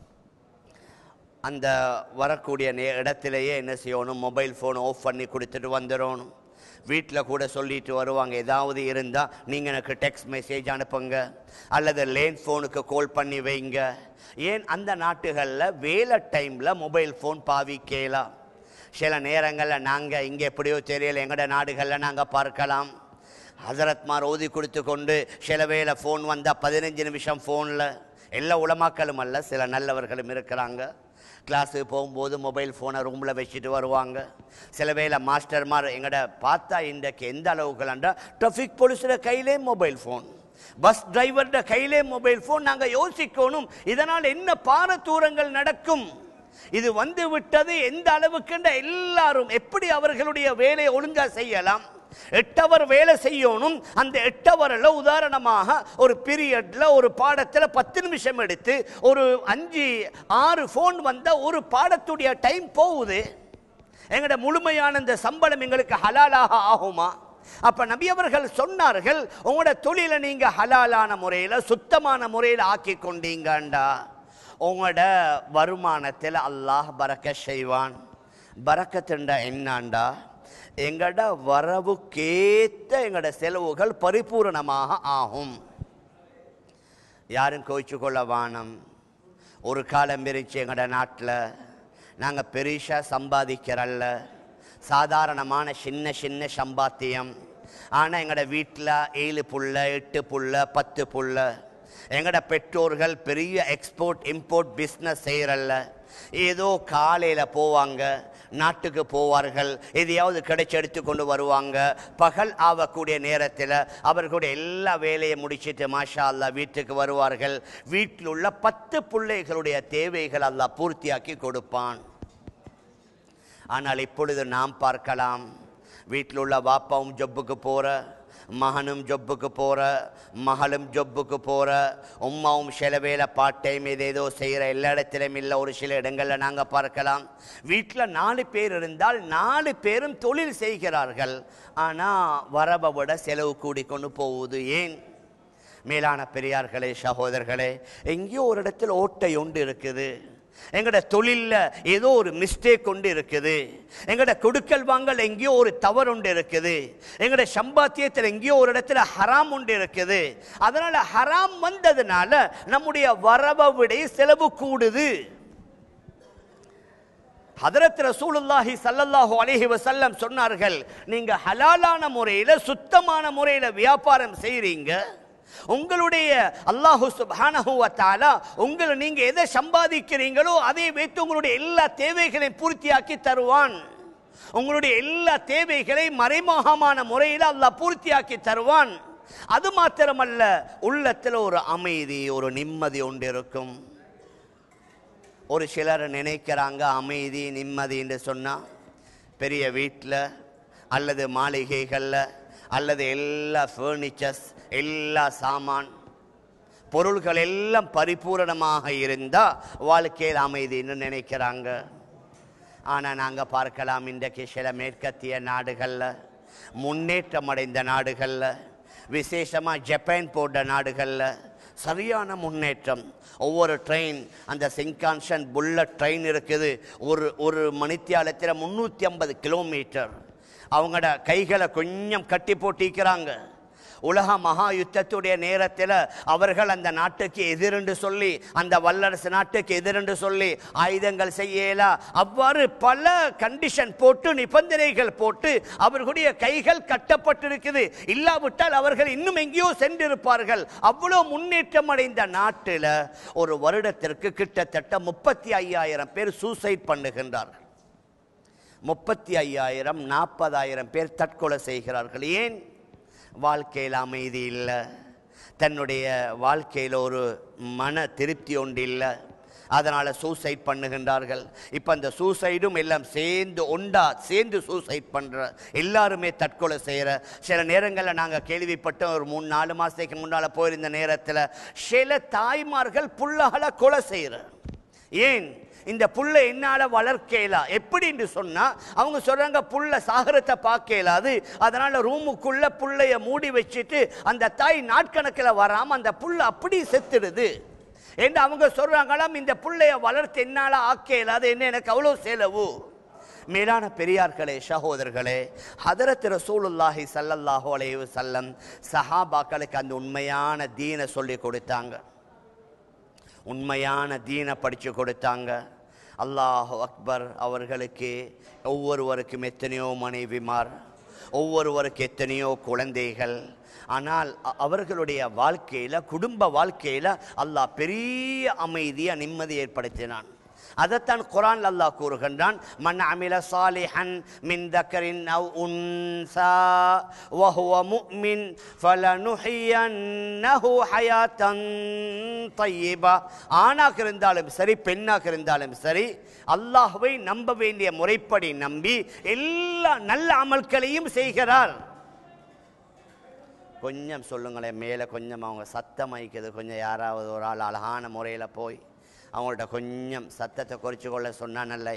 A: அந்த வரக்கூடிய நே இடத்திலேயே என்ன செய்யணும் மொபைல் ஃபோன் ஆஃப் பண்ணி கொடுத்துட்டு வந்துடணும் வீட்டில் கூட சொல்லிட்டு வருவாங்க ஏதாவது இருந்தால் நீங்கள் எனக்கு டெக்ஸ்ட் மெசேஜ் அனுப்புங்க அல்லது லேண்ட் ஃபோனுக்கு கால் பண்ணி வைங்க ஏன் அந்த நாட்டுகளில் வேலை டைமில் மொபைல் ஃபோன் பாவிக்கலாம் சில நேரங்களில் நாங்கள் இங்கே எப்படியோ தெரியல எங்களோட நாடுகளில் நாங்கள் பார்க்கலாம் ஹசரத்மார் ஓதி கொடுத்து கொண்டு சில வேளை ஃபோன் வந்தால் பதினஞ்சு நிமிஷம் ஃபோனில் எல்லா உலமாக்களும் அல்ல சில நல்லவர்களும் இருக்கிறாங்க கிளாஸுக்கு போகும்போது மொபைல் ஃபோனை ரூமில் வச்சுட்டு வருவாங்க சில வேளை மாஸ்டர்மார் எங்கட பார்த்தா இன்றைக்கு எந்த அளவுக்குலாண்டா டிராஃபிக் போலீஸோட கையிலே மொபைல் ஃபோன் பஸ் டிரைவர்ட கையிலே மொபைல் ஃபோன் நாங்கள் யோசிக்கணும் இதனால் என்ன பாரதூரங்கள் நடக்கும் இது வந்து விட்டது எந்த அளவுக்குன்ற எல்லாரும் எப்படி அவர்களுடைய வேலையை ஒழுங்கா செய்யலாம் எட்டவர் வேலை செய்யணும் அந்த எட்டவரில் உதாரணமாக ஒரு பீரியட்ல ஒரு பாடத்தில் பத்து நிமிஷம் எடுத்து ஒரு அஞ்சு ஆறு ஃபோன் வந்த ஒரு பாடத்துடைய டைம் போகுது எங்களோட முழுமையான இந்த சம்பளம் எங்களுக்கு ஹலாலாக ஆகுமா அப்ப நபி அவர்கள் சொன்னார்கள் உங்களோட தொழிலை நீங்க ஹலாலான முறையில் சுத்தமான முறையில் ஆக்கி கொண்டீங்கண்டா உங்களோட வருமானத்தில் அல்லாஹ் பறக்க செய்வான் பறக்கத்துண்டா என்னாண்டா எங்கட வரவுக்கேத்த எங்கட செலவுகள் பரிபூரணமாக ஆகும் யாரும் கோச்சு கொள்ள வானம் ஒரு காலம் இருந்துச்சு எங்கட நாட்டில் நாங்கள் பெரிசா சம்பாதிக்கிறல்ல சாதாரணமான சின்ன சின்ன சம்பாத்தியம் ஆனால் எங்கட வீட்டில் ஏழு புள்ள எட்டு புள்ள பத்து புள்ள எங்கட பெற்றோர்கள் பெரிய எக்ஸ்போர்ட் இம்போர்ட் பிஸ்னஸ் செய்கிறல்ல ஏதோ காலையில் போவாங்க நாட்டுக்கு போவார்கள் எதையாவது கிடைச்சி எடுத்து கொண்டு வருவாங்க பகல் ஆகக்கூடிய நேரத்தில் அவர்களுடைய எல்லா வேலையை முடிச்சிட்டு மாஷா அல்லா வீட்டுக்கு வருவார்கள் வீட்டில் உள்ள பத்து பிள்ளைகளுடைய தேவைகள் அல்லாஹ் பூர்த்தியாக்கி கொடுப்பான் ஆனால் இப்பொழுது நாம் பார்க்கலாம் வீட்டில் உள்ள வாப்பாவும் ஜொப்புக்கு போகிற மகனும் ஜொப்புக்கு போகிற மகளும் ஜொப்புக்கு போகிற உம்மாவும் சில வேலை பார்ட் டைம் ஏதேதோ செய்கிற எல்லா இடத்திலும் இல்லை ஒரு சில இடங்களில் நாங்கள் பார்க்கலாம் வீட்டில் நாலு பேர் இருந்தால் நாலு பேரும் தொழில் செய்கிறார்கள் ஆனால் வரவை விட செலவு கூடிக்கொண்டு போகுது ஏன் மேலான பெரியார்களே சகோதரர்களே எங்கேயோ ஒரு இடத்துல ஓட்டை ஒன்று இருக்குது எங்கட தொழில்ல ஏதோ ஒரு மிஸ்டேக் கொண்டு இருக்குது எங்கட கொடுக்கல் வாங்கல் எங்கேயோ ஒரு தவறு ஒன்று இருக்குது எங்கட சம்பாத்தியத்தில் எங்கேயோ ஒரு இடத்துல ஹராம் ஒன்று இருக்குது அதனால ஹராம் வந்ததுனால நம்முடைய வரவை விட செலவு கூடுது ஹதரத் ரசூலுல்லாஹி ஸல்லல்லாஹு அலைஹி வஸல்லம் சொன்னார்கள் நீங்க ஹலாலான முறையில் சுத்தமான முறையில் வியாபாரம் செய்றீங்க உங்களுடைய அல்லாஹு சுப்ஹானஹு வ தஆலா உங்களை நீங்க எதை சம்பாதிக்கிறீங்களோ அதை வைத்து உங்களுடைய எல்லா தேவைகளையும் பூர்த்தியாக்கி தருவான் உங்களுடைய எல்லா தேவைகளை மறைமுகமான முறையில் அல்லாஹ் பூர்த்தியாக்கி தருவான் அது மாத்திரமல்ல உள்ளத்தில் ஒரு அமைதி ஒரு நிம்மதி ஒன்று இருக்கும் ஒரு சிலர் நினைக்கிறாங்க அமைதி நிம்மதி என்று சொன்னால் பெரிய வீட்டில் அல்லது மாளிகைகளில் அல்லது எல்லா ஃபர்னிச்சர்ஸ் எல்லா சாமான் பொருள்கள் எல்லாம் பரிபூரணமாக இருந்தால் வாழ்க்கையில் அமைதின்னு நினைக்கிறாங்க ஆனால் நாங்கள் பார்க்கலாம் இன்றைக்கு சில மேற்கத்திய நாடுகளில் முன்னேற்றம் அடைந்த நாடுகளில் விசேஷமாக ஜப்பான் போன்ற நாடுகளில் சரியான முன்னேற்றம் ஒவ்வொரு ட்ரெயின் அந்த சிங்கான்ஷன் புல்லட் ட்ரெயின் இருக்குது ஒரு ஒரு மணித்தியாலத்தில் முந்நூற்றி ஐம்பது கிலோமீட்டர் அவங்களோட கைகளை கொஞ்சம் கட்டி போட்டிக்கிறாங்க உலக மகா யுத்தத்துடைய நேரத்தில் அவர்கள் அந்த நாட்டுக்கு எதிரென்று சொல்லி அந்த வல்லரசு நாட்டுக்கு எதிரென்று சொல்லி ஆயுதங்கள் செய்யலா அவ்வாறு பல கண்டிஷன் போட்டு நிபந்தனைகள் போட்டு அவர்களுடைய கைகள் கட்டப்பட்டிருக்குது இல்லாவிட்டால் அவர்கள் இன்னும் எங்கேயோ சென்றிருப்பார்கள் அவ்வளோ முன்னேற்றம் அடைந்த நாட்டில் ஒரு வருடத்திற்கு கிட்டத்தட்ட முப்பத்தி ஐயாயிரம் பேர் சூசைட் பண்ணுகின்றார்கள் முப்பத்தி ஐயாயிரம் நாற்பதாயிரம் பேர் தற்கொலை செய்கிறார்கள் ஏன் வாழ்க்கையில் அமைதி இல்லை தன்னுடைய வாழ்க்கையில் ஒரு மன திருப்தி ஒன்று இல்லை அதனால் சூசைட் பண்ணுகின்றார்கள் இப்போ அந்த சூசைடும் எல்லாம் சேர்ந்து ஒண்டா சேர்ந்து சூசைட் பண்ணுற எல்லாருமே தற்கொலை செய்கிற சில நேரங்களில் நாங்கள் கேள்விப்பட்டோம் ஒரு மூணு நாலு மாதத்துக்கு முன்னால் போயிருந்த நேரத்தில் சில தாய்மார்கள் புள்ளகளை கொலை செய்கிற ஏன் இந்த புல்லை என்னால வளர்க்கலா எப்படின்னு சொன்னா அவங்க சொல்றாங்க புல்ல சாகரத்தை பார்க்கலாது அதனால ரூமுக்குள்ள புள்ளைய மூடி வச்சுட்டு அந்த தாய் நாட்கணக்கில் வராம அந்த புல்ல அப்படி செத்துடுது என்று அவங்க சொல்றாங்களாம் இந்த புள்ளைய வளர்த்து என்னால ஆக்கலாது என்ன எனக்கு அவ்வளோ செலவு மேலான பெரியார்களே சகோதரர்களே ஹதரத் ரசூலுல்லாஹி ஸல்லல்லாஹு அலைஹி வஸல்லம் சஹாபாக்களுக்கு அந்த உண்மையான தீனை சொல்லி கொடுத்தாங்க உண்மையான தீனை படித்து கொடுத்தாங்க அல்லாஹ் அக்பர் அவர்களுக்கு ஒவ்வொருவருக்கும் எத்தனையோ மனைவிமார் ஒவ்வொருவருக்கு எத்தனையோ குழந்தைகள் ஆனால் அ- அவர்களுடைய வாழ்க்கையில் குடும்ப வாழ்க்கையில் அல்லாஹ் பெரிய அமைதியை நிம்மதி ஏற்படுத்தினான் அதைத்தான் குரான் அல்லாஹ் கூறுகின்றான் மன் அமில சாலிஹன் மின் தக்கரின் அவ் உன்சா வஹுவ முஃமின் ஃபலனுஹியன்னஹு ஹயாத்தன் தய்யிபா ஆணாக இருந்தாலும் சரி பெண்ணாக இருந்தாலும் சரி அல்லாஹ்வை நம்ப வேண்டிய முறைப்படி நம்பி எல்லா நல்ல அமல்களையும் செய்கிறார் கொஞ்சம் சொல்லுங்களேன் மேலே கொஞ்சம் அவங்க சத்தம் வைக்கிறது கொஞ்சம் யாராவது ஒரு ஆள் அழகான முறையில் போய் அவங்கள்ட்ட கொஞ்சம் சத்தத்தை குறைச்சு கொள்ள சொன்னா நல்ல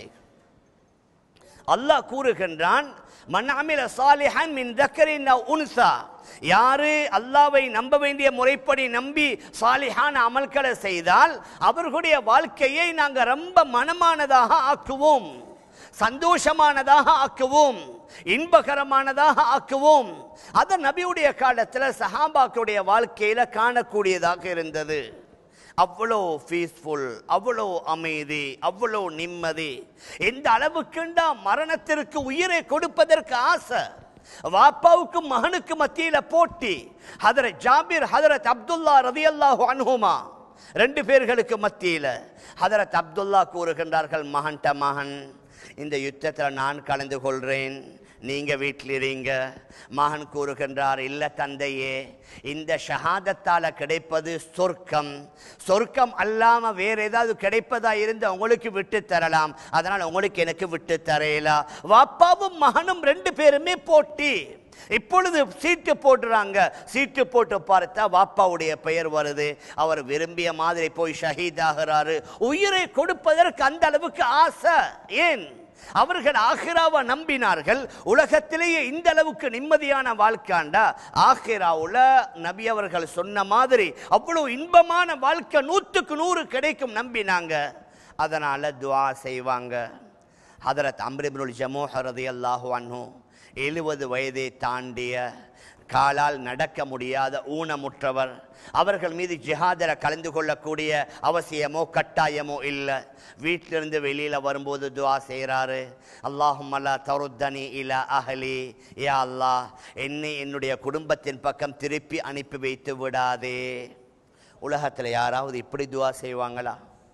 A: அல்லாஹ் கூறுகின்றான் மன்னாமில சாலிஹன் மின் தக்கரின் அவ் உன்சா யாரு அல்லாவை நம்ப வேண்டிய முறைப்படி நம்பி சாலிஹான அமல்களை செய்தால் அவர்களுடைய வாழ்க்கையை நாங்கள் ரொம்ப மனமானதாக ஆக்குவோம் சந்தோஷமானதாக ஆக்குவோம் இன்பகரமானதாக ஆக்குவோம் அது நபியுடைய காலத்தில் சஹாபாக்களுடைய வாழ்க்கையில காணக்கூடியதாக இருந்தது அவ்வளோ பீஸ்ஃபுல் அவ்வளோ அமைதி அவ்வளோ நிம்மதி எந்த அளவுக்குண்டா மரணத்திற்கு உயிரை கொடுப்பதற்கு ஆசை வாப்பாவுக்கும் மகனுக்கு மத்தியில போட்டி ஹதரத் ஜாபிர் ஹதரத் அப்துல்லா ரதியல்லாஹு அன்ஹுமா ரெண்டு பேர்களுக்கு மத்தியில ஹதரத் அப்துல்லா கூறுகின்றார்கள் மகன்ட மகன் இந்த யுத்தத்தில் நான் கலந்து கொள்றேன் நீங்க வீட்டில் இருங்க மகன் கூறுகின்றார் இல்ல தந்தையே இந்த ஷஹாதத்தால கிடைப்பது சொர்க்கம் சொர்க்கம் அல்லாம வேற ஏதாவது கிடைப்பதா இருந்து உங்களுக்கு விட்டு தரலாம் அதனால் உங்களுக்கு எனக்கு விட்டு தரையலா வாப்பாவும் மகனும் ரெண்டு பேருமே போட்டி இப்பொழுது சீட்டு போடுறாங்க சீட்டு போட்டு பார்த்தா வாப்பாவுடைய பெயர் வருது அவர் விரும்பிய மாதிரி போய் ஷஹீதாகிறாரு உயிரை கொடுப்பதற்கு அந்த அளவுக்கு ஆசை ஏன் அவர்கள் ஆஹிராவை நம்பினார்கள் உலகத்திலேயே இந்த அளவுக்கு நிம்மதியான வாழ்க்காண்டா ஆஹிராவுல நபி அவர்கள் சொன்ன மாதிரி அவ்வளவு இன்பமான வாழ்க்கை நூற்றுக்கு நூறு கிடைக்கும் நம்பினாங்க அதனால துஆ செய்வாங்க ஹதரத் அம்ரிபுல் ஜமோஹ் ரதியல்லாஹு அன்ஹு எழுபது வயதை தாண்டிய காலால் நடக்க முடியாத ஊனமுற்றவர் அவர்கள் மீது ஜிஹாதில் கலந்து கொள்ளக்கூடிய அவசியமோ கட்டாயமோ இல்லை வீட்டிலிருந்து வெளியில் வரும்போது துவா செய்கிறாரு அல்லாஹும் அல்லா தருத்தனி இலா அஹலி யா அல்லாஹ் என்னை என்னுடைய குடும்பத்தின் பக்கம் திருப்பி அனுப்பி வைத்து விடாதே உலகத்தில் யாராவது இப்படி துவா செய்வாங்களா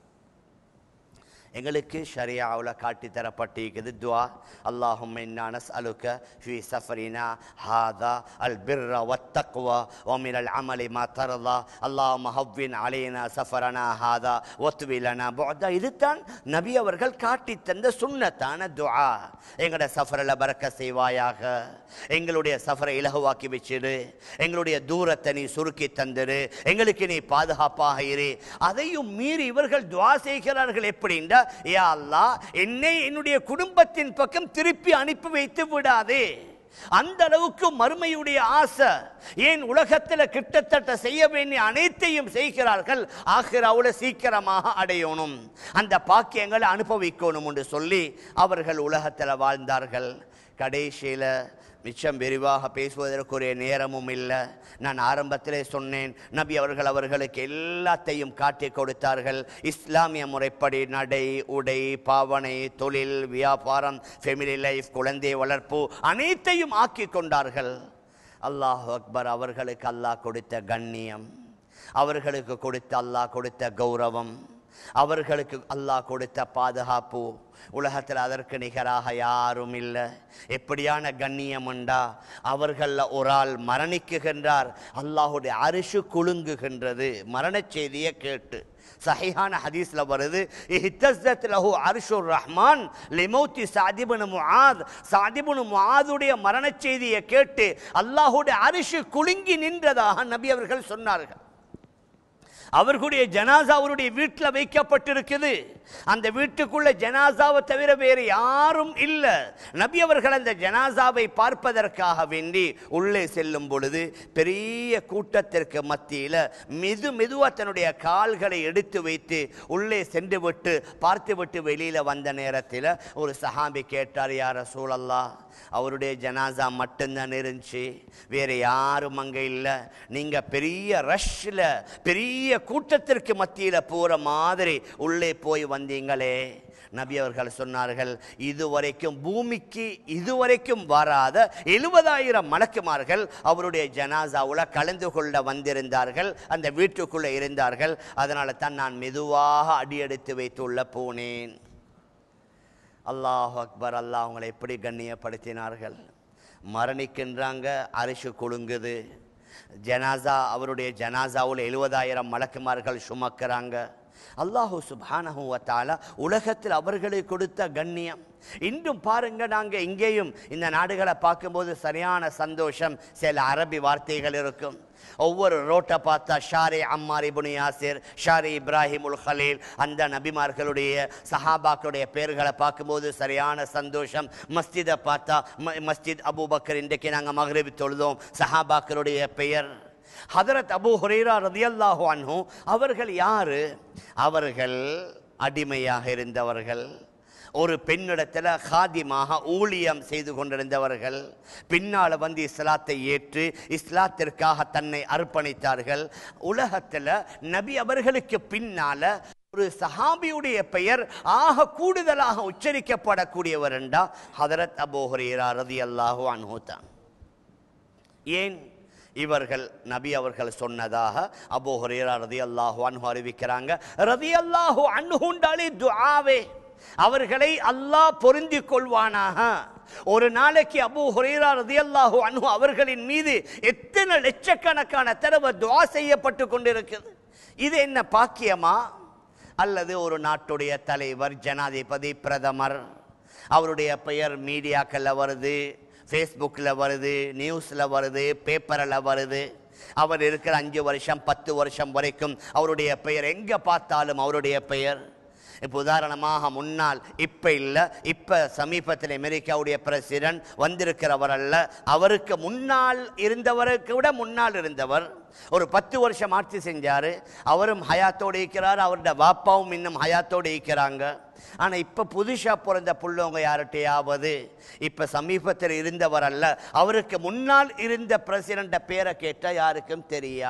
A: எங்களுக்கு ஷரியாவில் காட்டி தரப்பட்டிருக்குது துவா அல்லாஹும் இன்னானஸ் அலுக்க ஃபி சஃபரினா ஹாதா அல் பிர்ர வத்தக்வா ஒமின் அல் அமலி மா தரதா அல்லாஹ் மஹவ்வின் அலைனா சஃபரனா ஹாதா ஒத்துவிலனா போதா இதுதான் நபி அவர்கள் காட்டி தந்த சுன்னத்தான துஆ எங்களோட சஃபரில் பறக்க செய்வாயாக எங்களுடைய சஃபரை இலகுவாக்கி வச்சிடு எங்களுடைய தூரத்தை நீ சுருக்கி தந்துடு எங்களுக்கு நீ பாதுகாப்பாக இரு அதையும் மீறி இவர்கள் துவா செய்கிறார்கள் எப்படின்னா யா அல்லாஹ் என்னை என்னுடைய குடும்பத்தின் பக்கம் திருப்பி அனுப்பி வைத்து விடாதே அந்த அளவுக்கு மறுமையுடைய ஆசை ஏன் உலகத்தில் கிட்டத்தட்ட செய்ய வேண்டிய அனைத்தையும் செய்கிறார்கள் ஆகிராவுல சீக்கிரமாக அடையணும் அந்த பாக்கியங்களை அனுபவிக்கணும் என்று சொல்லி அவர்கள் உலகத்தில் வாழ்ந்தார்கள் கடைசியில் மிச்சம் விரிவாக பேசுவதற்குரிய நேரமும் இல்லை நான் ஆரம்பத்திலே சொன்னேன் நபி அவர்கள் அவர்களுக்கு எல்லாத்தையும் காட்டி கொடுத்தார்கள் இஸ்லாமிய முறைப்படி நடை உடை பாவனை தொழில் வியாபாரம் ஃபெமிலி லைஃப் குழந்தை வளர்ப்பு அனைத்தையும் ஆக்கி கொண்டார்கள் அல்லாஹ் அக்பர் அவர்களுக்கு அல்லாஹ் கொடுத்த கண்ணியம் அவர்களுக்கு கொடுத்த அல்லாஹ் கொடுத்த கௌரவம் அவர்களுக்கு அல்லாஹ் கொடுத்த பாதுகாப்பு உலகத்தில் அதற்கு நிகராக யாரும் இல்லை எப்படியான கண்ணியம் உண்டா அவர்களில் ஒரு ஆள் மரணிக்குகின்றார் அல்லாஹுடைய அரிசு குலுங்குகின்றது மரணச் செய்தியை கேட்டு சஹிஹான ஹதீஸ்ல வருது இஹ்தஸத் லஹு அர்ஷுர் ரஹ்மான் லிமௌத்தி சாதிபுன் முஆத் சாதிபுன் முஆதுடைய மரணச் செய்தியை கேட்டு அல்லாஹ்வுடைய அரிசு குலுங்கி நின்றதாக நபி அவர்கள் சொன்னார்கள் அவர்களுடைய ஜனாசா அவருடைய வீட்டில் வைக்கப்பட்டிருக்குது அந்த வீட்டுக்குள்ள ஜனாசாவை தவிர வேறு யாரும் இல்லை நபி அவர்கள் அந்த ஜனாசாவை பார்ப்பதற்காக வேண்டி உள்ளே செல்லும் பொழுது பெரிய கூட்டத்திற்கு மத்தியில் மெது மெதுவாக தன்னுடைய கால்களை எடுத்து வைத்து உள்ளே சென்று விட்டு பார்த்து விட்டு வெளியில் வந்த நேரத்தில் ஒரு சஹாபி கேட்டார் யார சூழல்லா அவருடைய ஜனாசா மட்டும்தான் இருந்துச்சு வேற யாரும் அங்கே இல்லை நீங்கள் பெரிய ரஷ்ல பெரிய கூட்டத்திற்கு மத்தியில் போகிற மாதிரி உள்ளே போய் வந்தீங்களே நபி அவர்கள் சொன்னார்கள் இதுவரைக்கும் பூமிக்கு இதுவரைக்கும் வராத எழுபதாயிரம் மலக்குமார்கள் அவருடைய ஜனாசாவுல கலந்து கொள்ள வந்திருந்தார்கள் அந்த வீட்டுக்குள்ளே இருந்தார்கள் அதனால தான் நான் மெதுவாக அடியெடுத்து வைத்துள்ள போனேன் அல்லாஹ் அக்பர் அல்லாஹ் அவங்களை எப்படி கண்ணியப்படுத்தினார்கள் மரணிக்கின்றாங்க அரிசி குலுங்குது ஜனாசா அவருடைய ஜனாசாவில் எழுபதாயிரம் மலக்குமார்கள் சுமக்கிறாங்க அல்லாஹு சுப்ஹானஹு வ தஆலா உலகத்தில் அவர்களுக்கு கொடுத்த கண்ணியம் இன்றும் பாருங்க நாங்க இங்கேயும் இந்த நாடுகளை பார்க்கும்போது சரியான சந்தோஷம் சில அரபி வார்த்தைகள் இருக்கும் ஒவ்வொரு ரோட்டை பார்த்தா ஷாரே அம்மார் இபுனு யாசிர் ஷாரே இப்ராஹிமுல் ஹலீல் அந்த நபிமார்களுடைய சஹாபாக்களுடைய பெயர்களை பார்க்கும்போது சரியான சந்தோஷம் மஸ்ஜிதை பார்த்தா ம- மஸ்ஜித் அபூபக்கர் இன்றைக்கு நாங்கள் மகரிபி தொழுதோம் சஹாபாக்களுடைய பெயர் ஹதரத் அபூ ஹுரைரா ரதியல்லாஹு அன்ஹு அவர்கள் யாரு அவர்கள் அடிமையாக இருந்தவர்கள் ஒரு பெண்ணிடத்தில் ஹாதிமாக ஊழியம் செய்து கொண்டிருந்தவர்கள் பின்னால் வந்து இஸ்லாத்தை ஏற்று இஸ்லாத்திற்காக தன்னை அர்ப்பணித்தார்கள் உலகத்தில் நபி அவர்களுக்கு பின்னால ஒரு சஹாபியுடைய பெயர் ஆக கூடுதலாக உச்சரிக்கப்படக்கூடியவர் என்றா ஹதரத் அபூ ஹுரைரா ரதியல்லாஹு அன்ஹு தான் ஏன் இவர்கள் நபி அவர்கள் சொன்னதாக அபூ ஹுரைரா ரதியல்லாஹு அன்ஹு அறிவிக்கிறாங்க ரதியல்லாஹு அன்ஹுண்டாலே துஆவே அவர்களை அல்லாஹ் பொருந்திக் கொள்வானாக ஒரு நாளைக்கு அபூ ஹுரைரா ரதியல்லாஹு அன்ஹு அவர்களின் மீது எத்தனை லட்சக்கணக்கான தடவை துஆ செய்யப்பட்டு கொண்டிருக்குது இது என்ன பாக்கியமா அல்லது ஒரு நாட்டுடைய தலைவர் ஜனாதிபதி பிரதமர் அவருடைய பெயர் மீடியாக்களில் வருது ஃபேஸ்புக்கில் வருது நியூஸில் வருது பேப்பரில் வருது அவர் இருக்கிற அஞ்சு வருஷம் பத்து வருஷம் வரைக்கும் அவருடைய பெயர் எங்கே பார்த்தாலும் அவருடைய பெயர் இப்போ உதாரணமாக முன்னால் இப்போ இல்லை இப்போ சமீபத்தில் அமெரிக்காவுடைய பிரசிடென்ட் வந்திருக்கிறவர் அல்ல அவருக்கு முன்னால் இருந்தவருக்கு விட முன்னால் இருந்தவர் ஒரு பத்து வருஷம் ஆட்சி செஞ்சார் அவரும் ஹயாத்தோடு இருக்கிறார் அவருடைய பாப்பாவும் இன்னும் ஹயாத்தோடு இருக்கிறாங்க ஆனால் இப்போ புதுசாக பிறந்த புள்ளவங்க யார்கிட்டையாவது இப்போ சமீபத்தில் இருந்தவர் அல்ல அவருக்கு முன்னால் இருந்த பிரசிடண்ட பேரை கேட்டால் யாருக்கும் தெரியா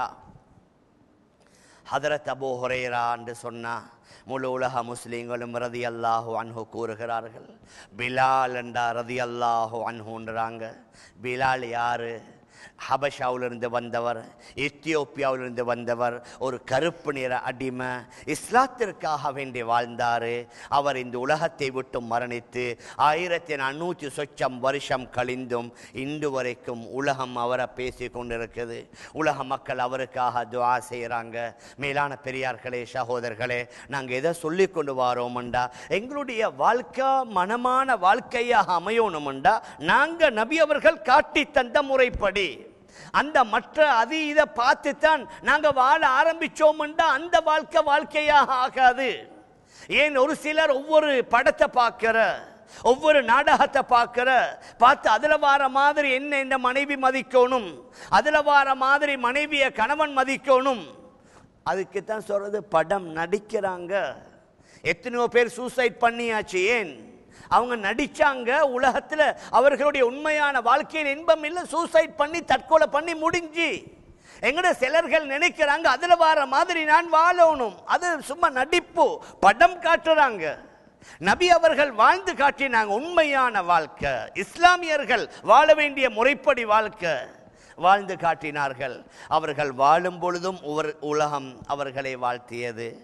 A: ஹதரத் அபூ ஹுரைரா என்று சொன்னா முழு உலக முஸ்லீம்களும் ரதி அல்லாஹு அன்ஹு கூறுகிறார்கள் பிலால் என்றா ரதி அல்லாஹு அன்ஹுன்றாங்க பிலால் யாரு ஹபஷாவிலிருந்து வந்தவர் எத்தியோப்பியாவிலிருந்து வந்தவர் ஒரு கருப்பு நிற அடிமை இஸ்லாத்திற்காக வேண்டி வாழ்ந்தார் அவர் இந்த உலகத்தை விட்டு மரணித்து ஆயிரத்தி நானூற்றி சொச்சம் வருஷம் கழிந்தும் இன்று வரைக்கும் உலகம் அவரை பேசி கொண்டிருக்குது உலக மக்கள் அவருக்காக துஆ செய்கிறாங்க மேலான பெரியார்களே சகோதரர்களே நாங்கள் எதை சொல்லி கொண்டு வாரோம்டா எங்களுடைய வாழ்க்கை மனமான வாழ்க்கையாக அமையணும்டா நாங்கள் நபி அவர்கள் காட்டி தந்த முறைப்படி அந்த மற்ற அது இதை பார்த்து தான் நாங்கள் வாழ ஆரம்பிச்சோம்டா அந்த வாழ்க்கை வாழ்க்கையாக ஆகாது ஏன் ஒரு சிலர் ஒவ்வொரு படத்தை பார்க்கிற ஒவ்வொரு நாடகத்தை பார்க்கிற பார்த்து அதில் வார மாதிரி என்ன இந்த மனைவி மதிக்கணும் அதில் வார மாதிரி மனைவியை கணவன் மதிக்கணும் அதுக்கு தான் சொல்றது படம் நடிக்கிறாங்க எத்தனையோ பேர் சூசைட் பண்ணியாச்சு ஏன் அவங்க நடிச்சாங்க உலகத்துல அவர்களுடைய உண்மையான வாழ்க்கையில் இன்பம் இல்லை சூசைட் பண்ணி தற்கொலை பண்ணி முடிஞ்சு எங்கட சிலர்கள் நினைக்கிறாங்க அதுல வார மாதிரி நான் வாழணும் அது சும்மா நடிப்பு படம் காட்டுறாங்க நபி அவர்கள் வாழ்ந்து காட்டினாங்க உண்மையான வாழ்க்கை இஸ்லாமியர்கள் வாழ வேண்டிய முறைப்படி வாழ்க்கை வாழ்ந்து காட்டினார்கள் அவர்கள் வாழும் பொழுதும் உவர் உலகம் அவர்களை வாழ்த்தியது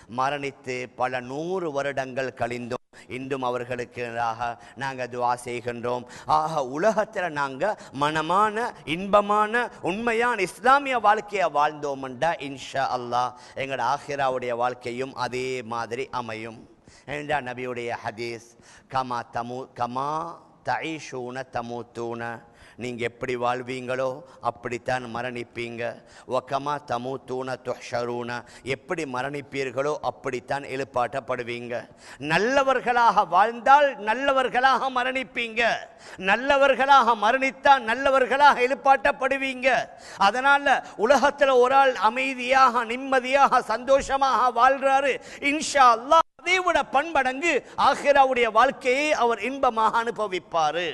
A: மரணித்து பல நூறு வருடங்கள் கழிந்தோம் இன்றும் அவர்களுக்கு நாங்கள் துவா செய்கின்றோம் ஆக உலகத்தில் நாங்கள் மனமான இன்பமான உண்மையான இஸ்லாமிய வாழ்க்கையை வாழ்ந்தோம்டா இன்ஷா அல்லாஹ் எங்களோட ஆஹிராவுடைய வாழ்க்கையும் அதே மாதிரி அமையும் என்றா நபியுடைய ஹதீஸ் கமா தமு கமா தைஷூன தமுத்தூன நீங்கள் எப்படி வாழ்வீங்களோ அப்படித்தான் மரணிப்பீங்க ஒக்கமா தமு தூண துஷரூன எப்படி மரணிப்பீர்களோ அப்படித்தான் எழுப்பாட்டப்படுவீங்க நல்லவர்களாக வாழ்ந்தால் நல்லவர்களாக மரணிப்பீங்க நல்லவர்களாக மரணித்தால் நல்லவர்களாக எழுப்பாட்டப்படுவீங்க அதனால உலகத்தில் ஒரு ஆள் அமைதியாக நிம்மதியாக சந்தோஷமாக வாழ்றாரு இன்ஷா அல்லாஹ் அதை விட பண்படங்கு ஆஹிராவுடைய வாழ்க்கையை அவர் இன்பமாக அனுபவிப்பாரு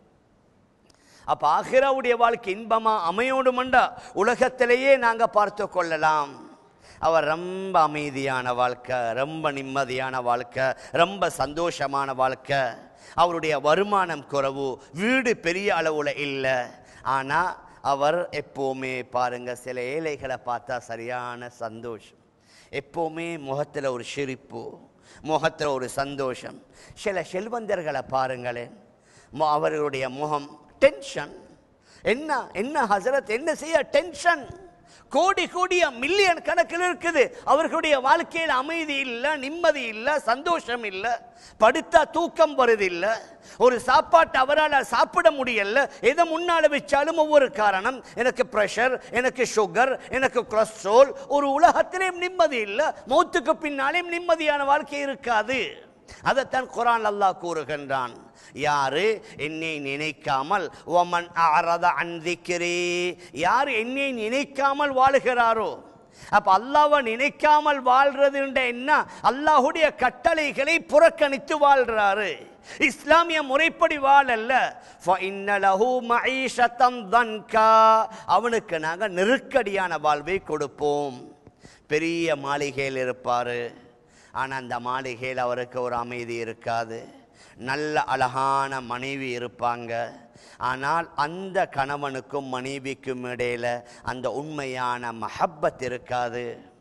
A: அப்ப ஆஹிராவுடைய வாழ்க்கை இன்பமா அமையோடுமண்டா உலகத்திலேயே நாங்க பார்த்து கொள்ளலாம் அவர் ரொம்ப அமைதியான வாழ்க்கை ரொம்ப நிம்மதியான வாழ்க்கை ரொம்ப சந்தோஷமான வாழ்க்கை அவருடைய வருமானம் குறைவு வீடு பெரிய அளவுல இல்லை ஆனா அவர் எப்போவுமே பாருங்க சில ஏழைகளை பார்த்தா சரியான சந்தோஷம் எப்போவுமே முகத்தில் ஒரு சிரிப்பு முகத்தில் ஒரு சந்தோஷம் சில செல்வந்தர்களை பாருங்களேன் மு- அவர்களுடைய முகம் டென்ஷன் என்ன என்ன ஹசரத் என்ன செய்ய டென்ஷன் கோடி கோடிய மில்லியன் கணக்கில் இருக்குது அவர்களுடைய வாழ்க்கையில் அமைதி இல்லை நிம்மதி இல்லை சந்தோஷம் இல்லை படுத்தா தூக்கம் வருதில்லை ஒரு சாப்பாட்டை அவரால் சாப்பிட முடியல எதை முன்னால வச்சாலும் ஒவ்வொரு காரணம் எனக்கு ப்ரெஷர் எனக்கு சுகர் எனக்கு கொலஸ்ட்ரால் ஒரு உலகத்திலேயும் நிம்மதி இல்லை மௌத்துக்கு பின்னாலேயும் நிம்மதியான வாழ்க்கை இருக்காது அதைத்தான் குரான் அல்லாஹ் கூறுகின்றான் யாரு என்னை நினைக்காமல் ஒமன் அறத அன்றிக்கிறே யார் என்னை நினைக்காமல் வாழுகிறாரோ அப்ப அல்லாஹ்வை நினைக்காமல் வாழ்றதுன்ற என்ன அல்லாஹ்வுடைய கட்டளைகளை புறக்கணித்து வாழ்றாரு இஸ்லாமிய முறைப்படி வாழல்ல فَإِنَّ لَهُ مَعِيشَةً ضَنْكًا. அவனுக்கு நாங்கள் நெருக்கடியான வாழ்வை கொடுப்போம் பெரிய மாளிகையில் இருப்பாரு ஆனால் அந்த மாளிகையில் அவருக்கு ஒரு அமைதி இருக்காது நல்ல அழகான மனைவி இருப்பாங்க ஆனால் அந்த கணவனுக்கும் மனைவிக்கும் இடையில அந்த உண்மையான மஹப்பத் இருக்காது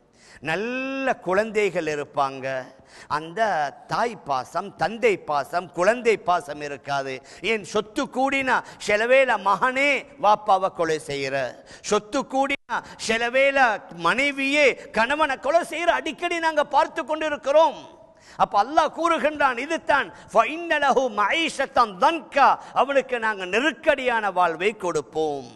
A: நல்ல குழந்தைகள் இருப்பாங்க அந்த தாய் பாசம் தந்தை பாசம் குழந்தை பாசம் இருக்காது ஏன் சொத்து கூடினா சிலவேள மகனே வாப்பாவை கொலை செய்யற சொத்து கூடினா சிலவேள மனைவியே கணவனை கொலை செய்யற அடிக்கடி நாங்க பார்த்து கொண்டிருக்கிறோம் அப்ப அல்லாஹ் கூறுகின்றான் இதுதான் ஃபைன்னலஹு மஈஷத்தன் தன்கா அவனுக்கு நாங்க நெருக்கடியான வாழ்வை கொடுப்போம்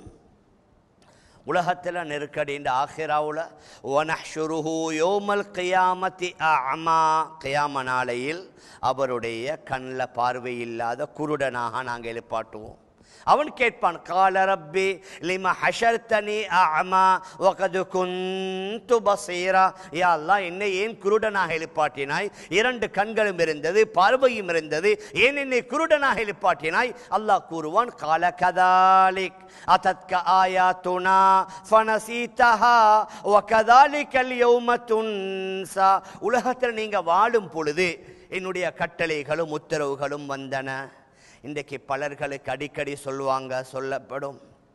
A: உலகத்தில் நெருக்கடின்ற ஆஹிராவில் ஒனஹ்ஷுருஹு யோமல் கியாமத்தி அமா கியாம நாளையில் அவருடைய கண்ணில் பார்வை இல்லாத குருடனாக நாங்கள் எழுப்பாட்டுவோம் அவன் கேட்பான் கால ரப்பி லிம ஹஷர்தனி அமா வகது குந்து பசீரா யா அல்லாஹ் என்னை ஏன் குருடனாக எழுப்பாட்டினாய் இரண்டு கண்களும் இருந்தது பார்வையும் இருந்தது ஏன் என்னை குருடனாக எழுப்பாட்டினாய் அல்லாஹ் கூறுவான் கால கதாலிக் அத்தத்க ஆயாத்துனா ஃபனசீதஹா வகதாலிகல் யௌம துன்சா உலகத்தில் நீங்க வாழும் பொழுது என்னுடைய கட்டளைகளும் உத்தரவுகளும் வந்தன இன்றைக்கு பலர்களுக்கு அடிக்கடி சொல்லுவாங்க சொல்லப்படும்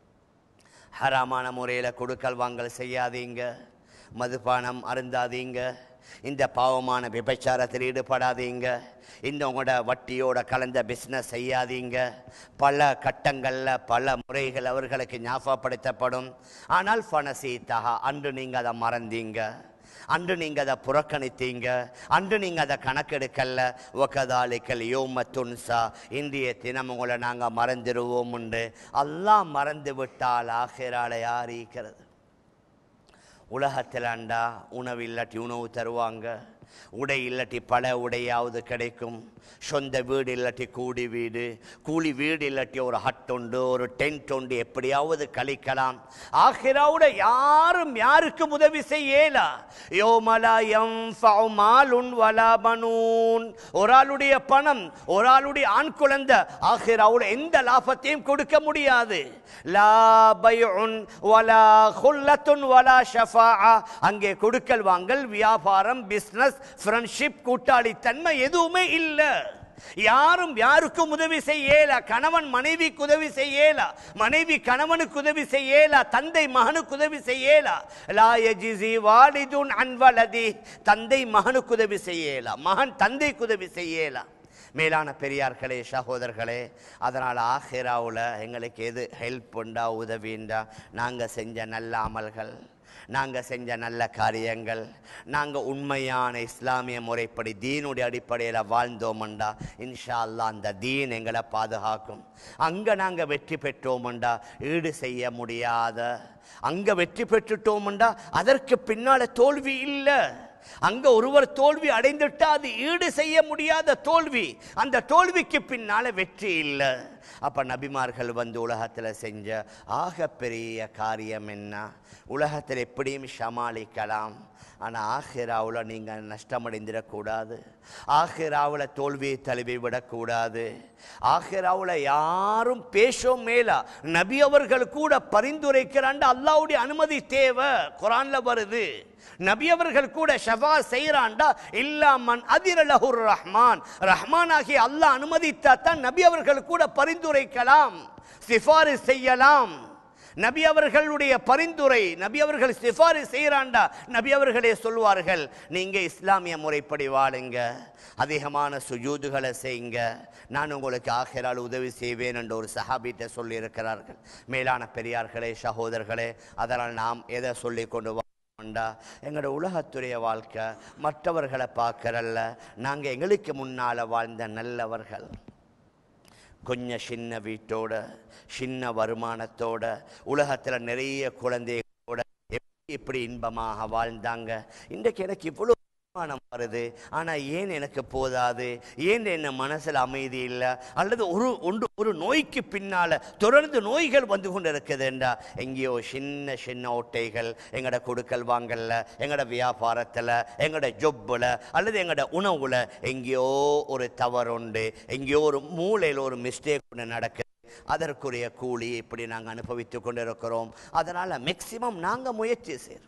A: ஹராமான முறையில் கொடுக்கல் வாங்கல் செய்யாதீங்க மதுபானம் அருந்தாதீங்க இந்த பாவமான விபச்சாரத்தில் ஈடுபடாதீங்க இந்த உங்களோட வட்டியோட கலந்த பிஸ்னஸ் செய்யாதீங்க பல கட்டங்களில் பல முறைகள் அவர்களுக்கு ஞாபகப்படுத்தப்படும் ஆனால் ஃபனசீத்தஹா அன்று நீங்கள் அதை மறந்தீங்க அன்று நீங்க அதை புறக்கணித்தீங்க அன்று நீங்க அதை கணக்கெடுக்கல ஒகதாலிக்கல் யோம துன்சா இன்றைய தினம் உங்களை நாங்க மறந்துடுவோம் உண்டு அல்லாஹ் மறந்து விட்டால் ஆகிரால யார் ஈக்கிறது உலகத்தில் அண்டா உணவு இல்லாட்டி உணவு தருவாங்க உடை இல்லாட்டி பல உடையாவது கிடைக்கும் சொந்த வீடு இல்லாட்டி கூடி வீடு கூலி வீடு இல்லாட்டி ஒரு ஹட் உண்டு ஒரு டென்ட் உண்டு எப்படியாவது கழிக்கலாம் ஆகிராவுட யாரும் யாருக்கும் உதவி செய்யலா யோமலா எம் மாலுன் வலா பனூன் ஒரு ஆளுடைய பணம் ஒரு ஆளுடைய ஆண் குழந்தை ஆகிராவுட எந்த லாபத்தையும் கொடுக்க முடியாது லா பைஉன் வலா குல்லத்துன் வலா ஷஃபாஆ அங்கே கொடுக்கல் வாங்கல் வியாபாரம் பிஸ்னஸ் ஃப்ரெண்ட்ஷிப் கூட்டாளித்தன்மை எதுவுமே இல்லை யாரும் யாருக்கும் உதவி செய்யல கணவன் மனைவிக்கு உதவி செய்யல மனைவி கணவனுக்கு உதவி செய்யல தந்தை மகனுக்கு உதவி செய்யல லா யஜிசி வாலிதுன் அன் வலதி தந்தை மகனுக்கு உதவி செய்யல மகன் தந்தைக்கு உதவி செய்யல மேலான பெரியார்களே சகோதரர்களே அதனால் ஆஹிராவில் எங்களுக்கு எது ஹெல்ப் உண்டா உதவிண்டா நாங்கள் செஞ்ச நல்ல அமல்கள் நாங்கள் செஞ்ச நல்ல காரியங்கள் நாங்கள் உண்மையான இஸ்லாமிய முறைப்படி தீனுடைய அடிப்படையில் வாழ்ந்தோமண்டா இன்ஷா அல்லாஹ் அந்த தீன் எங்களை பாதுகாக்கும் அங்கே நாங்கள் வெற்றி பெற்றோமண்டா ஈடு செய்ய முடியாத அங்கே வெற்றி பெற்றுட்டோமண்டா அதற்கு பின்னால் தோல்வி இல்லை அங்க ஒருவர் தோல்வி அடைந்துட்டா அது ஈடு செய்ய முடியாத தோல்வி அந்த தோல்விக்கு பின்னால வெற்றி இல்லை அப்ப நபிமார்கள் வந்து உலகத்துல செஞ்ச ஆக பெரிய காரியம் என்ன உலகத்தில் எப்படியும் சமாளிக்கலாம் ஆனா ஆஹிராவில் நீங்க நஷ்டமடைந்திடக்கூடாது ஆஹிராவில் தோல்வியை தழுவி விடக்கூடாது ஆஹிராவில் யாரும் பேசும் மேலா நபி அவர்கள் கூட பரிந்துரைக்கிறாண்டு அல்லாவுடைய அனுமதி தேவை குரான்ல வருது நபி அவர்கள் கூட ஷஃபா செய்யறாண்டா இல்லாமன் அதிரலஹுர் ரஹ்மான் ரஹ்மான் ஆகிய அல்லாஹ் அனுமதித்தா தான் நபி அவர்கள் கூட பரிந்துரைக்கலாம் சிபாரிசு செய்யலாம் நபி அவர்களுடைய பரிந்துரை நபி அவர்கள் சிபாரிசு செய்யறாண்டா நபி அவர்களே சொல்வார்கள் நீங்க இஸ்லாமிய முறைப்படி வாழுங்க அதிகமான சுஜூதுகளை செய்யுங்க நான் உங்களுக்கு ஆகிரால் உதவி செய்வேன் என்று ஒரு சஹாபிட்ட சொல்லி இருக்கிறார்கள் மேலான பெரியார்களே சகோதரர்களே அதனால் நாம் எதை சொல்லி கொண்டு வா- உண்டா எங்களோட உலகத்துடைய வாழ்க்கை மற்றவர்களை பார்க்கறல்ல நாங்கள் எங்களுக்கு முன்னால் வாழ்ந்த நல்லவர்கள் கொஞ்சம் சின்ன வீட்டோட சின்ன வருமானத்தோட உலகத்தில் நிறைய குழந்தைகளோட எப்படி எப்படி இன்பமாக வாழ்ந்தாங்க இன்றைக்கு எனக்கு இவ்வளோ வருமானம் வருது ஆனால் ஏன் எனக்கு போதாது ஏன் என்ன மனசில் அமைதி இல்லை அல்லது ஒரு ஒன்று ஒரு நோய்க்கு பின்னால் தொடர்ந்து நோய்கள் வந்து கொண்டு இருக்குதுண்டா எங்கேயோ சின்ன சின்ன ஓட்டைகள் எங்களோட கொடுக்கல் வாங்கல்ல எங்களோட வியாபாரத்தில் எங்களோட ஜொப்பில் அல்லது எங்களோட உணவுல எங்கேயோ ஒரு தவறுண்டு எங்கேயோ ஒரு மூளையில் ஒரு மிஸ்டேக் ஒன்று நடக்குது அதற்குரிய கூலி இப்படி நாங்கள் அனுபவித்து கொண்டு இருக்கிறோம் அதனால் மேக்சிமம் நாங்கள் முயற்சி செய்கிறோம்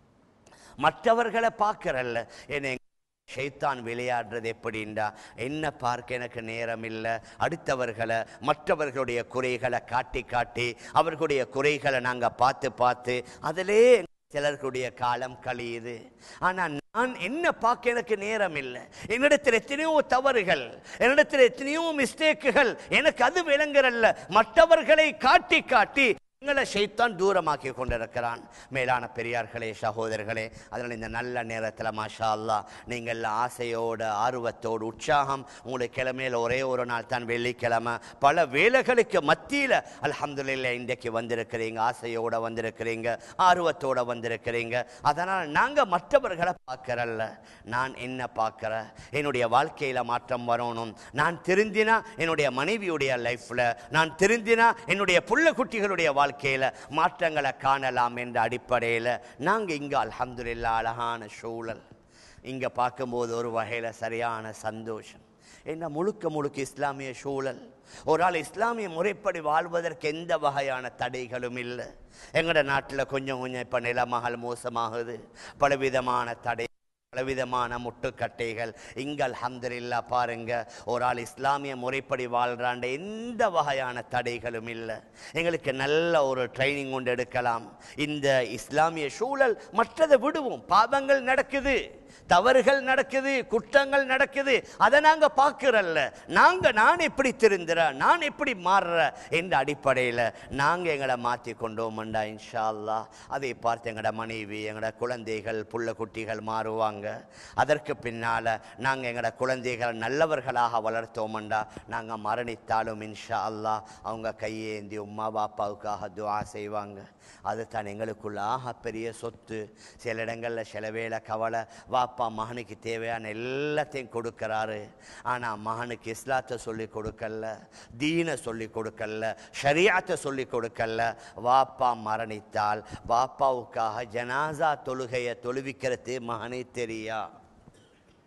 A: மற்றவர்களை பார்க்கறல்ல என்னை ஷைத்தான் விளையாடுறது எப்படின்டா என்ன பார்க்க எனக்கு நேரம் இல்லை அடுத்தவர்களை மற்றவர்களுடைய குறைகளை காட்டி காட்டி அவர்களுடைய குறைகளை நாங்கள் பார்த்து பார்த்து அதிலே சிலர்களுடைய காலம் கழியுது ஆனா நான் என்ன பார்க்க எனக்கு நேரம் இல்லை என்னிடத்தில் எத்தனையோ தவறுகள் என்னிடத்தில் எத்தனையோ மிஸ்டேக்குகள் எனக்கு அது விளங்குறல்ல மற்றவர்களை காட்டி காட்டி எங்களை ஷைத்தான் தூரமாக்கி கொண்டிருக்கிறான் மேலான பெரியார்களே சகோதரர்களே அதனால் இந்த நல்ல நேரத்தில் மாஷா அல்லாஹ் நீங்கள் ஆசையோடு ஆர்வத்தோடு உற்சாகம் உங்களுக்கு கிழமையில் ஒரே ஒரு நாள் தான் வெள்ளிக்கிழமை பல வேலைகளுக்கு மத்தியில் அல்ஹம்துலில்லாஹ் இன்றைக்கு வந்திருக்கிறீங்க ஆசையோடு வந்திருக்கிறீங்க ஆர்வத்தோடு வந்திருக்கிறீங்க அதனால் நாங்கள் மற்றவர்களை பார்க்கறல்ல நான் என்ன பார்க்குறேன் என்னுடைய வாழ்க்கையில் மாற்றம் வரணும் நான் திருந்தினா என்னுடைய மனைவியுடைய லைஃப்பில் நான் திருந்தினா என்னுடைய புள்ள குட்டிகளுடைய வாழ்க்கையில் மாற்றங்களை காணலாம் என்ற அடிப்படையில் நாங்கள் இங்கே அல்ஹம்துலில்லா அழகான சூழல் இங்கே பார்க்கும்போது ஒரு வகையில் சரியான சந்தோஷம் என்ன முழுக்க முழுக்க இஸ்லாமிய சூழல் ஒரு ஆள் இஸ்லாமிய முறைப்படி வாழ்வதற்கு எந்த வகையான தடைகளும் இல்லை எங்களோட நாட்டில் கொஞ்சம் கொஞ்சம் இப்போ நிலமகள் மோசமாகுது பலவிதமான தடை பலவிதமான முட்டுக்கட்டைகள் இங்க அல்ஹம்துலில்லா பாருங்க ஒரு ஆள் இஸ்லாமிய முறைப்படி வாழ்றாண்ட எந்த வகையான தடைகளும் இல்லை எங்களுக்கு நல்ல ஒரு ட்ரைனிங் கொண்டு எடுக்கலாம் இந்த இஸ்லாமிய சூழல் மற்றதை விடுவோம் பாவங்கள் நடக்குது தவறுகள் நடக்குது குற்றங்கள் நடக்குது அதை நாங்க பார்க்கிறல்ல நாங்க நான் எப்படி திருந்துறேன் நான் எப்படி மாறுறேன் என்ற அடிப்படையில் நாங்க எங்களை மாற்றி கொண்டோம்டா இன்ஷா அல்லாஹ் அதை பார்த்து எங்களோட மனைவி எங்களோட குழந்தைகள் புள்ள குட்டிகள் மாறுவாங்க அதற்கு பின்னால நாங்க எங்களோட குழந்தைகள் நல்லவர்களாக வளர்த்தோம்டா நாங்க மரணித்தாலும் இன்ஷா அல்லாஹ் அவங்க கையேந்தி உம்மா பாப்பாவுக்காக துஆ செய்வாங்க அதுதான் எங்களுக்குள்ள ஆக பெரிய சொத்து சில இடங்களில் சில வேளை கவலை வாப்பா மகனுக்கு தேவையான எல்லாத்தையும் கொடுக்கறாரு ஆனால் மகனுக்கு இஸ்லாத்தை சொல்லி கொடுக்கல தீனை சொல்லி கொடுக்கல ஷரியாத்தை சொல்லி கொடுக்கல வாப்பா மரணித்தால் வாப்பாவுக்காக ஜனாசா தொழுகையை தொழுவிக்கிறது மகனே தெரியா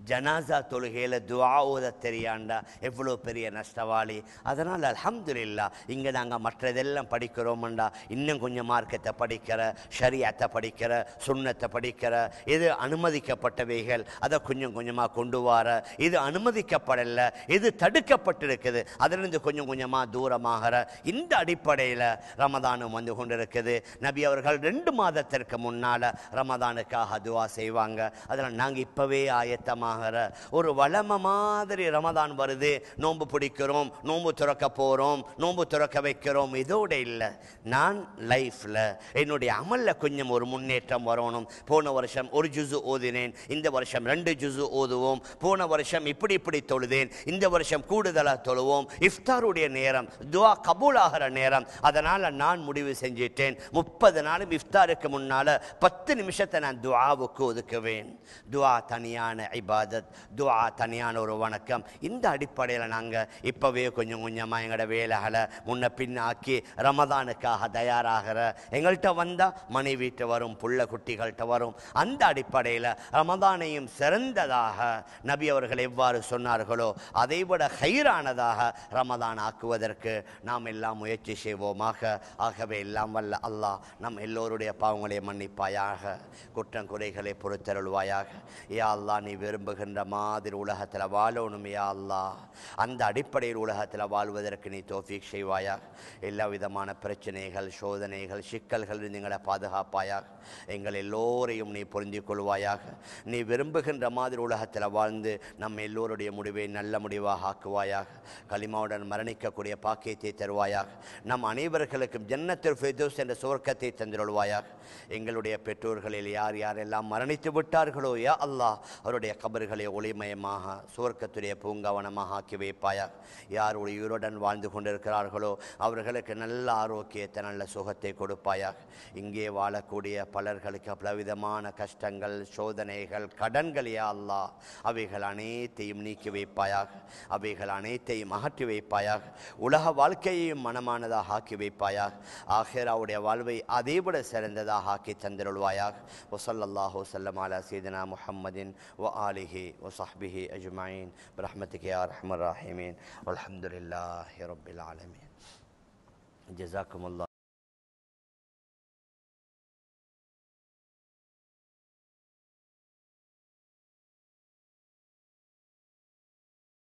A: ஜனாசா தொழுகையில் துவா ஓத தெரியாண்டா எவ்வளோ பெரிய நஷ்டவாளி அதனால் அல்ஹம்துலில்லா இங்கே நாங்கள் மற்றதெல்லாம் படிக்கிறோம்டா இன்னும் கொஞ்சம் மார்க்கத்தை படிக்கிற ஷரியத்தை படிக்கிற சுண்ணத்தை படிக்கிற இது அனுமதிக்கப்பட்டவைகள் அதை கொஞ்சம் கொஞ்சமாக கொண்டு வர இது அனுமதிக்கப்படலை இது தடுக்கப்பட்டிருக்குது அதிலிருந்து கொஞ்சம் கொஞ்சமாக தூரமாகிற இந்த அடிப்படையில் ரமதானும் வந்து கொண்டிருக்குது நபி அவர்கள் ரெண்டு மாதத்திற்கு முன்னால் ரமதானுக்காக துவா செய்வாங்க அதில் நாங்கள் இப்போவே ஆயத்தமாகிற ஒரு வளம மாதிரி ரமதான் வருது நோன்பு பிடிக்கிறோம் நோன்பு துறக்க போகிறோம் நோன்பு துறக்க வைக்கிறோம் இதோட இல்லை நான் லைஃப்பில் என்னுடைய அமலில் கொஞ்சம் ஒரு முன்னேற்றம் வரணும் போன வருஷம் ஒரு ஜுசு ஓதினேன் இந்த வருஷம் ரெண்டு ஜுசு ஓதுவோம் போன வருஷம் இப்படி இப்படி தொழுதேன் இந்த வருஷம் கூடுதலாக தொழுவோம் இஃப்தாருடைய நேரம் துவா கபூல் ஆகிற நேரம் அதனால் நான் முடிவு செஞ்சிட்டேன் முப்பது நாளும் இஃப்தாருக்கு முன்னால் பத்து நிமிஷத்தை நான் துவாவுக்கு ஒதுக்குவேன் துவா தனியான இபாதத் துவா தனியான ஒரு வணக்கம் இந்த அடிப்படையில் நாங்கள் இப்போவே கொஞ்சம் கொஞ்சமாக எங்களோட வேலைகளை முன்ன பின்னாக்கி ரமதானுக்காக தயாராகிற எங்கள்கிட்ட வந்தால் மனைவிட்டு வரும் புள்ள குட்டிகள்கிட்ட வரும் அந்த அடிப்படையில் ரமதானையும் சிறந்ததாக நபி அவர்கள் எவ்வாறு சொன்னார்களோ அதைவிட ஹைரானதாக ரமதான் ஆக்குவதற்கு நாம் எல்லாம் முயற்சி செய்வோமாக ஆகவே எல்லாம் வல்ல அல்லாஹ் நம் எல்லோருடைய பாவங்களை மன்னிப்பாயாக குற்றம் குறைகளை பொறுத்தருள்வாயாக யா அல்லாஹ் நீ விரும்புகின்ற மாதிரி உலகத்தில் வாழணும் யா அல்லாஹ் அந்த அடிப்படையில் உலகத்தில் வாழ்வதற்கு நீ தோஃபீக் செய்வாயாக எல்லா விதமான பிரச்சனைகள் சோதனைகள் சிக்கல்கள் எங்களை பாதுகாப்பாயாக எங்கள் எல்லோரையும் நீ புரிந்து கொள்வாயாக நீ விரும்புகின்ற மாதிரி உலகத்தில் வாழ்ந்து நம் எல்லோருடைய முடிவை நல்ல முடிவாக ஆக்குவாயாக களிமாவுடன் மரணிக்கக்கூடிய பாக்கியத்தை தருவாயாக நம் அனைவர்களுக்கும் ஜன்னத்தில் ஃபிர்தௌஸ் என்ற சுவர்க்கத்தை தந்திருள்வாயாக எங்களுடைய பெற்றோர்களில் யார் யாரெல்லாம் மரணித்து விட்டார்களோ யா அல்லாஹ் அவருடைய கபர்களை ஒளிமயமாக சுவர்க்கத்துடைய பூங்காவனமாக ஆக்கி வைப்பாயாக யார் உயிருடன் வாழ்ந்து கொண்டிருக்கிறார்களோ அவர்களுக்கு நல்ல ஆரோக்கியத்தை நல்ல சுகத்தை கொடுப்பாயாக இங்கே வாழக்கூடிய பலர்களுக்கு பலவிதமான கஷ்டங்கள் சோதனைகள் கடன்கள் யா அல்லாஹ் அவைகள் அனைத்தையும் நீக்கி வைப்பாயாக அவைகள் அனைத்தையும் அகற்றி வைப்பாயாக உலக வாழ்க்கையையும் மனமானதாக ஆக்கி வைப்பாயாக ஆஹிராவுடைய வாழ்வை அதைவிட சிறந்ததாக ஆக்கி தந்திருள்வாயாக வசல்லல்லாஹு வசல்லம் அலா சீதனா முஹம்மதின் வ ஆலிஹி வ சஹ்பிஹி அஜ்மாயின் பிரஹ்மத்திக் யா ரஹ்மர் ராஹிமீன் வல்ஹம்துலில்லாஹி ரப்பில் ஆலமீன் ஜஸாக்குமுல்லாஹ்